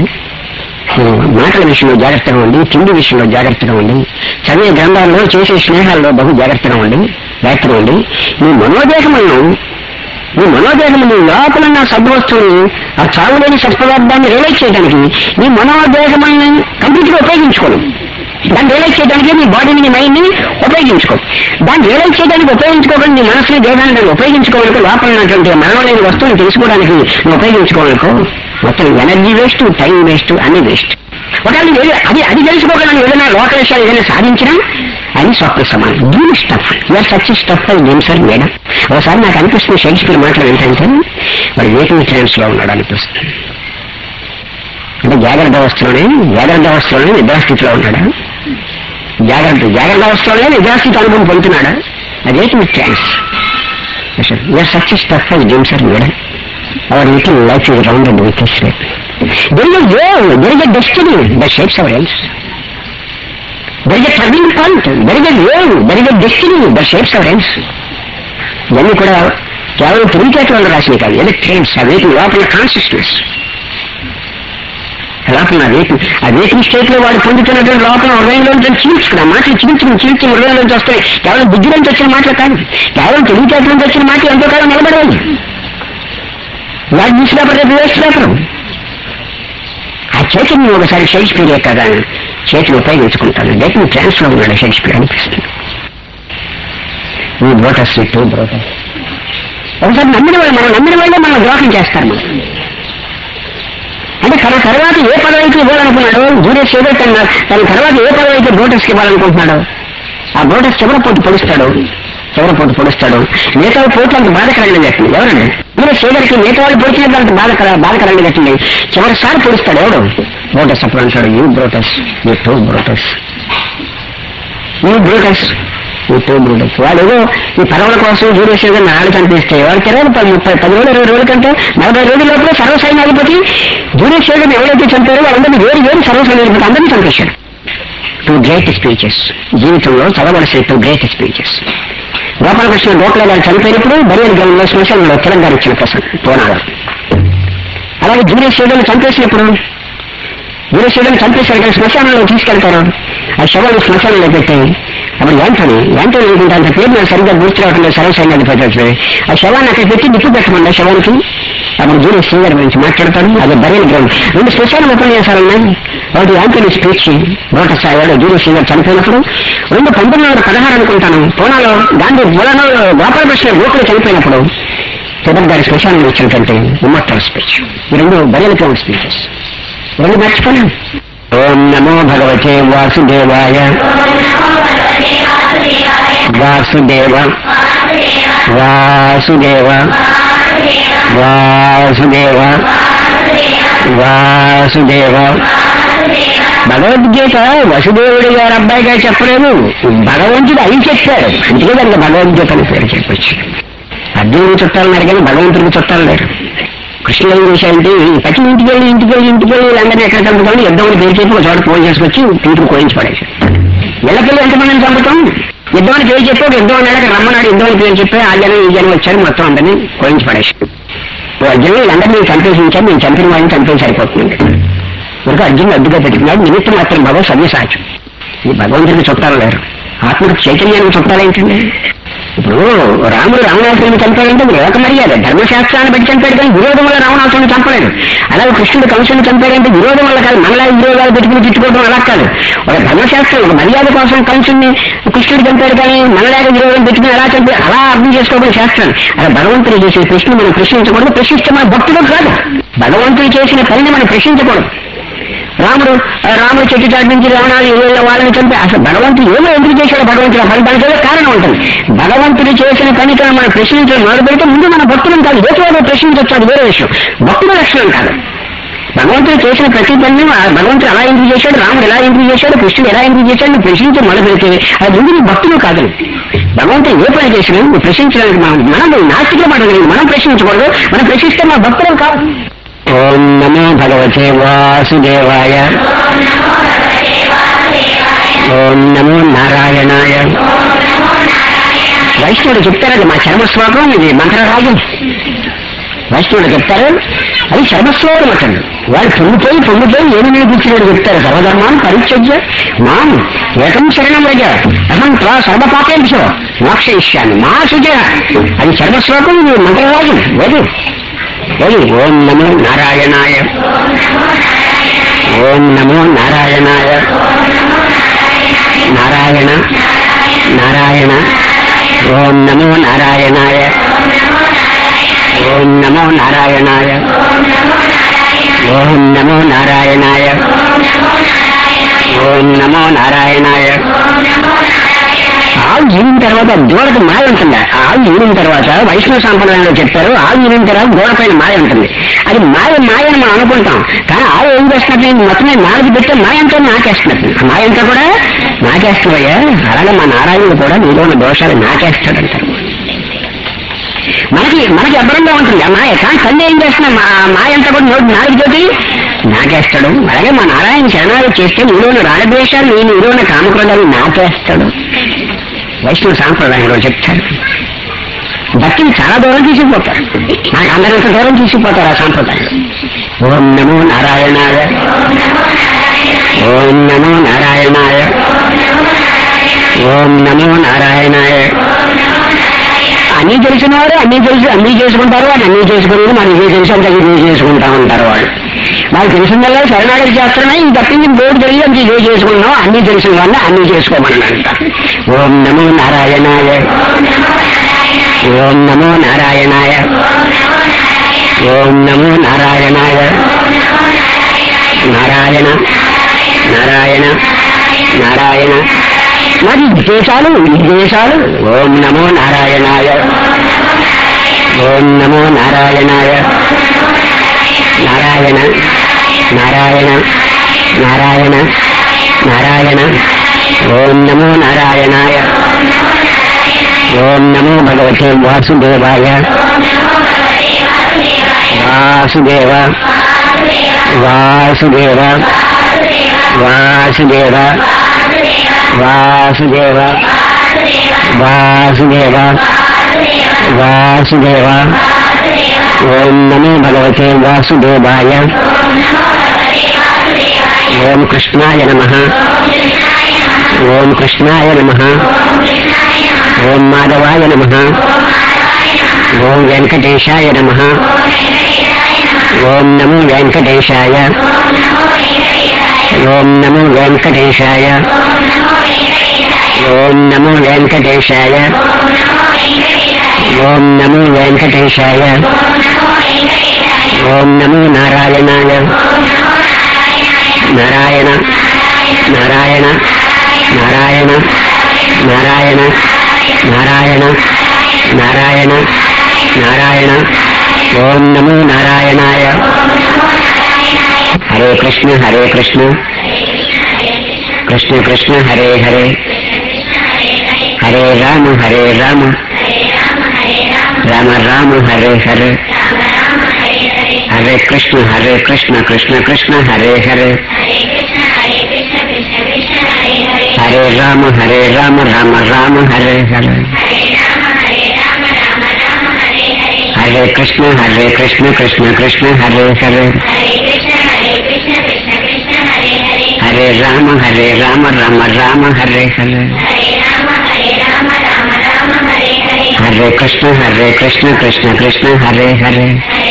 ఉమ్, మాటల విషయంలో జాగ్రత్తగా ఉండి తిండి విషయంలో జాగ్రత్తగా ఉండి చదివే గ్రంథాల్లో చేసే స్నేహాల్లో బహు జాగ్రత్తగా ఉండి జాగ్రత్తగా ఉండి నీ మనోదేహములను నీ మనోదేహం నీ లోపల ఉన్న సద్వస్తువుని ఆ చావులేని సత్పదార్థాన్ని రియలైజ్ చేయడానికి నీ మనోదేహములను కంప్లీట్ గా ఉపయోగించుకోను దాన్ని రియలైజ్ చేయడానికి నీ బాడీని నీ మైండ్ ని ఉపయోగించుకో దాన్ని రియలైజ్ చేయడానికి ఉపయోగించుకోకుండా నీ మనసుని దేహాన్ని నువ్వు ఉపయోగించుకోవాలనుకో లోపల ఉన్నటువంటి మరణలేని వస్తువుని తెలుసుకోవడానికి నువ్వు ఉపయోగించుకోవాలనుకో మొత్తం ఎనర్జీ వేస్ట్ టైం వేస్ట్ అన్ని వేస్ట్ ఒకవేళ నువ్వు ఏది- అది అది తెలుసుకోకుండా నువ్వు ఏదైనా లోకల్ విషయాలు ఏదైనా సాధించినా అది స్వప్న సమానం దీని స్టఫ్ యూఆర్ సచ్ స్టఫ్ అది నేను సార్ మేడం ఒకసారి నాకు అనిపిస్తుంది షేక్స్పియర్ మాటలు ఏంటంటే వాడు వేటింగ్ ట్రాన్స్ లో ఉన్నాడు అనిపిస్తుంది అంటే జాగ్రత్త అవస్థలోనే జాగ్రత్త అవస్థలోనే నిద్రాస్థితిలో ఉన్నాడా జాగ్రత్త జాగ్రత్త అవస్థలోనే నిద్రాస్థితి అనుభవం పొందుతున్నాడా అదేంటి ట్రాన్స్ యూఆర్ సచ్ స్టఫ్ అది నేను sir madam our little life is rounded with a shape. There is a goal, there is a destiny that shapes our lives. There is a turning point, there is a goal, there is a destiny that shapes our lives. ఇవన్నీ కూడా కేవలం తెలివితేటలు రాసినవి కాదు electrons ఆ వేటి లోపల consciousness లోపల ఆ వేటి ఆ వేటింగ్ స్టేట్ లో వాడు పొందుతున్నటువంటి లోపల హృదయంలో చీల్చుకున్న మాటలు చీల్చుకుని చీల్చి హృదయంలోంచి వస్తాయి కేవలం బుద్ధి నుంచి వచ్చిన మాటలు కాదు కేవలం తెలివితేటల నుంచి వచ్చిన మాటలు ఎంతో కాలం నిలబడేవి వాడు న్యూస్ పేపర్ రేపు వేస్ట్ పేపర్ ఆ చేతిని ఒకసారి షేక్స్పియర్ కదా చేతిని ఉపయోగించుకుంటాను డెట్ ట్రాన్స్ లో ఉన్నాడు షేక్స్పియర్ అనిపిస్తుంది ఈ బ్రోటస్ టూ బ్రోటస్ ఒకసారి నమ్మిన వాళ్ళు మనం నమ్మిన వాళ్ళే మనం ద్రోహం చేస్తారు మనం అంటే తన తర్వాత ఏ పదవికి ఇవ్వాలనుకున్నాడో జూనియర్ సేవే తన తన తర్వాత ఏ పదవికి బ్రోటస్కి ఇవ్వాలనుకుంటున్నాడో ఆ బ్రోటస్ చివర పోటీ పొడుస్తాడు చివర పోటీ పొడుస్తాడు మిగతా పోటీ అంత బాధకరంగా కట్టింది ఎవరండి మీరు సేవరికి మిగతా వాళ్ళు పొడిచినట్టు అంత బాధకర బాధకరంగా కట్టింది చివరిసారి పొడుస్తాడు ఎవడు బ్రోటస్ అప్పుడు అంటాడు you Brutus you too Brutus you Brutus you too Brutus వాడు ఏదో ఈ పదవుల కోసం జూడిషియల్ నాలుగు కనిపిస్తే వాడు కేవలం పది ముప్పై పది రోజులు ఇరవై రోజుల కంటే నలభై రోజుల లోపల సర్వసైన్యాధిపతి జూడిషియల్ ఎవరైతే చంపారో వాళ్ళందరినీ వేరు వేరు సర్వసైన్యాధిపతి అందరినీ చంపేశాడు టూ గ్రేట్ స్పీచెస్ జీవితంలో చదవలసిన two great speeches Gopalakrishna Gokhale garu చనిపోయినప్పుడు బరియల్ గ్రౌండ్ లో శ్మశానంలో తిలక్ గారు ఇచ్చిన ప్రసంగం పూనాలో అలాగే జూనియర్ సేవలను చంపేసినప్పుడు జూనియర్ సేవలను చంపేశారు కానీ శ్మశానంలో తీసుకెళ్తారు ఆ శవాన్ని శ్మశానంలో పెట్టి అప్పుడు యాంటోని యాంటోని ఏంటంటే అంత పేరు నాకు సరిగ్గా గుర్తు రావట్లేదు సర్వసైన్యాధిపతి వచ్చి ఆ శవాన్ని అక్కడ పెట్టి నిప్పు పెట్టమండి ఆ శవానికి అప్పుడు జూనియర్ శ్రీగారి గురించి మాట్లాడతాడు అది బరియల్ గ్రౌండ్ రెండు శ్మశానం ఉపన్యాసాలు ఉన్నాయి ఒకటి యాంటోని స్పీచ్ నూట స్థాయిలో జూనియర్ శ్రీగారు చనిపోయినప్పుడు రెండు పంతొమ్మిది వందల పదహారు అనుకుంటాను పూనాలో గాంధీ పూలలో గోపాలకృష్ణ గోకులు చనిపోయినప్పుడు తిలక్ గారి శ్మశానంలో ఇచ్చినటువంటి ఇమ్మర్టల్ స్పీచ్ ఈ రెండు బరియల్ గ్రౌండ్ స్పీచెస్ రెండు మర్చిపోయాను ఓం నమో భగవతే వాసుదేవాయ వాసుదేవ వాసుదేవ వాసుదేవ వాసుదేవ భగవద్గీత వసుదేవుడి గారి అబ్బాయిగా చెప్పలేదు భగవంతుడు అయి చెప్పాడు అందుకే దానికి భగవద్గీత అని పేరు చెప్పొచ్చు అర్జునుడి చుట్టాలు ఉన్నారు కానీ భగవంతుడికి చుట్టాలు లేరు కృష్ణుడు ఏం చేశాడంటే ప్రతి ఇంటికి వెళ్ళి ఇంటికి వెళ్ళి ఇంటికి వెళ్ళి వీళ్ళందరినీ ఎక్కడ చంపుతామని యుద్ధం పేరు చెప్పి ఒక చోట ఫోన్ చేసుకొచ్చి తీర్పు కోయించి పడేశాడు వీళ్ళకెళ్ళి ఎంతమందిని చంపుతాం యుద్ధానికి ఏం చెప్పి ఒక యుద్ధం అన్నాడు రమ్మన్నాడు యుద్ధానికి ఏం చెప్పి ఆ జనం ఈ జనం వచ్చారు మొత్తం అందరినీ కోయించి పడేసి ఓ అర్జున్ వీళ్ళందరూ నేను చంపేసి ఉంచాను నేను చంపిన వాళ్ళని చంపేసి సరిపోతుంది ఇంకా అర్జున్ అడ్డుగా పెట్టుకున్నాడు నిమిత్తం మాత్రం భగవ సవ్య సాక్షి ఈ భగవంతుడికి చుట్టాలు లేరు ఆత్మకు చైతన్యానికి చుట్టాలు ఏంటండి ఇప్పుడు రాముడు రావణాసురుని చంపాడంటే అది ఒక మర్యాద ధర్మశాస్త్రాన్ని బట్టి చంపాడు కానీ విరోధం వల్ల రావణాసురుని చంపలేదు అలాగే కృష్ణుడు కంసుని చంపాడంటే విరోధం వల్ల కాదు మనలా విరోధాలు పెట్టుకుని తిట్టుకోవడం అలా కాదు ఒక ధర్మశాస్త్రం ఒక మర్యాద కోసం కంసుని కృష్ణుడు చంపాడు కానీ మనలాగా విరోధం పెట్టుకుని అలా చంపి అలా అర్థం చేసుకోవడం శాస్త్రం అలా భగవంతుడు చేసే కృష్ణుడు మనం ప్రశ్నించకూడదు ప్రశ్నిస్తే మన భక్తుడు కాదు భగవంతుడు చేసిన పనిని మనం ప్రశ్నించకూడదు రాముడు ఆ రాముడు చెట్టు చాటు నుంచి రావణాలు వీళ్ళ వాళ్ళని చంపి అసలు భగవంతుడు ఏమో ఎందుకు చేశాడు భగవంతుడు ఆ పని దానికి ఏదో కారణం ఉంటుంది భగవంతుడు చేసిన పనితో మనం ప్రశ్నించడం మొదలు పెడితే ముందు మన భక్తులను కాదు ఏదో ప్రశ్నించవచ్చు అది వేరే విషయం భక్తుల లక్షణం కాదు భగవంతుడు చేసిన ప్రతి పనిని ఆ భగవంతుడు ఎలా ఎందుకు చేశాడు రాముడు ఎలా ఎందుకు చేశాడు కృష్ణుడు ఎలా ఎందుకు చేశాడు నువ్వు ప్రశ్నించి మొదలు పెడితే అది ముందు నీ భక్తులు కాదు భగవంతుడు ఏ పని చేసినా నువ్వు ప్రశ్నించడానికి మనం మనం నాస్తికులు మాట కలిగి మనం ప్రశ్నించకూడదు మనం ప్రశ్నిస్తే మా భక్తులం కాదు ఓం నమో భగవతే వాసుదేవాయ ఓం నమో నారాయణాయ వైష్ణవుడు చెప్తారండి మా చర్మశ్లోకం ఇది మంత్రరాజు వైష్ణవుడు చెప్తారు అది చర్మశ్లోకం అటండి వాళ్ళు పొంగిపోయి పొంగిపోయి ఏమి నేర్పించినాడు చెప్తారు సర్వధర్మాన్ని పరిత్యజ్య మాం ఏకం శరణం రజ అహం త్వా సర్వపాపేభ్యో మోక్షయిష్యామి మా సుజ అది చర్మశ్లోకం ఇది మంత్రరాజు లేదు లేదు ఓం నమో నారాయణాయ ఓం నమో నారాయణాయ నారాయణ నారాయణ ఓం నమో నారాయణాయ ఓం నమో నారాయణాయ ఓం నమో నారాయణాయ ఓం నమో నారాయణాయ ఆవు ఈనిన తర్వాత గోడకు మాయ ఉంటుంది ఆ ఆవు ఈనిన తర్వాత వైష్ణవ సాంప్రదాయంలో చెప్తారు ఆవు ఈనిన తర్వాత గోడ పైన మాయ ఉంటుంది అది మాయ మాయ అని మనం అనుకుంటాం కానీ ఆవు ఏం చేస్తున్నట్టు మొత్తమే నాలుగు పెడితే మాయ అంతా నాకేస్తున్నట్టు ఆ మాయ అంతా కూడా నాకేస్తున్నాయ్యా అలాగే మా నారాయణుడు కూడా నీలో ఉన్న దోషాలు నాకేస్తాడంటారు మనకి మనకి అబ్బరంగా ఉంటుంది ఆ మాయ కానీ తల్లి ఏం చేస్తున్నా మా మాయ అంతా కూడా నోటి నాలుగు తోటి నాకేస్తాడు అలాగే మా నారాయణ శరణాలు చేస్తే నీలో ఉన్న రాగద్వేషాలు నేను నీలో ఉన్న కామక్రోధాలు నాకేస్తాడు వైష్ణవ సాంప్రదాయంలో చెప్తారు భక్తిని చాలా దూరం తీసుకుపోతారు నాకు అందరంత దూరం తీసుకుపోతారు ఆ సాంప్రదాయం ఓం నమో నారాయణాయ ఓం నమో నారాయణాయ ఓం నమో నారాయణాయ అన్నీ తెలిసిన వారు అన్నీ తెలిసి అన్నీ చేసుకుంటారు వాళ్ళు అన్నీ చేసుకుని మనం ఇదే తెలిసి అంత ఇదే చేసుకుంటా ఉంటారు వాళ్ళు వాళ్ళు తెలిసిందల్లా శరణాగతి చేస్తున్నా ఇంక తప్పింది బోర్డు తెలియదు అంత ఇదే చేసుకున్నాం అన్నీ తెలిసిన వాళ్ళని అన్నీ చేసుకోమని అంట ఓం నమో నారాయణాయ ఓం నమో నారాయణాయ ఓం నమో నారాయణాయ నారాయణ నారాయణ నారాయణ మరి విశేషాలు విశేషాలు ఓం నమో నారాయణాయ ఓం నమో నారాయణాయ నారాయణ నారాయణ నారాయణ నారాయణ ఓం నమో నారాయణాయ ఓం నమో భగవతే వాసుదేవాయ వాసుదేవ వాసుదేవ వాసుదేవ వాసుదేవ వాసుదేవ వాసుదేవ ఓం నమో భగవతే వాసుదేవాయ ఓం కృష్ణాయ నమ ఓం కృష్ణాయ నమ ఓం మాధవాయ నమ ఓం వెంకటేశాయ నమ ఓం నమో వెంకటేశాయ ఓం నమో వెంకటేశాయ ఓం నమో వెంకటేశాయ ఓం నమో వెంకటేశాయ ఓం నమో నారాయణాయ నారాయణ నారాయణ నారాయణ నారాయణ నారాయణ నారాయణ నారాయణ ఓం నమో నారాయణాయ హరే కృష్ణ హరే కృష్ణ కృష్ణ కృష్ణ హరే హరే హరే రామ హరే రామ రామ రామ హరే హరే హరే కృష్ణ హరే కృష్ణ కృష్ణ కృష్ణ హరే హరే హరే రామ హరే రామ రామ రామ హరే హరే హరే కృష్ణ హరే కృష్ణ కృష్ణ కృష్ణ హరే హరే హరే రామ హరే రామ రామ రామ హరే హరే హరే కృష్ణ హరే కృష్ణ కృష్ణ కృష్ణ హరే హరే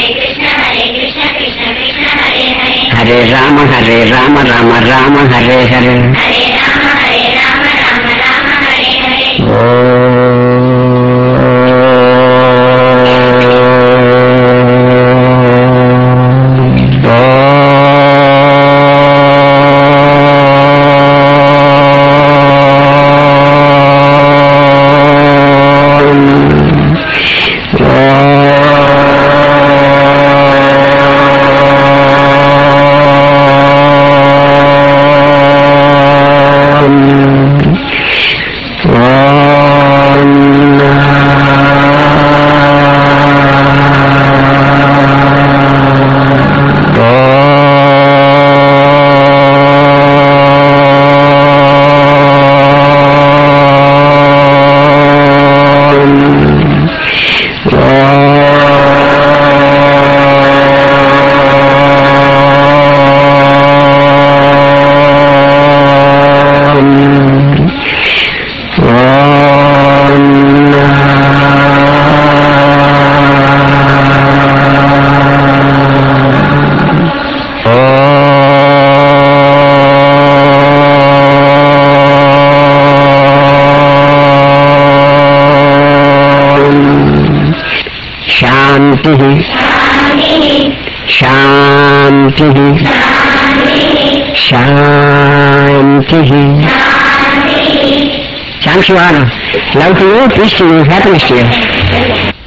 హరే రామ హరే రామ రామ రామ హరే హరే శాంతి శాంతి శాంతి thanks you all love to you peace to you happiness to you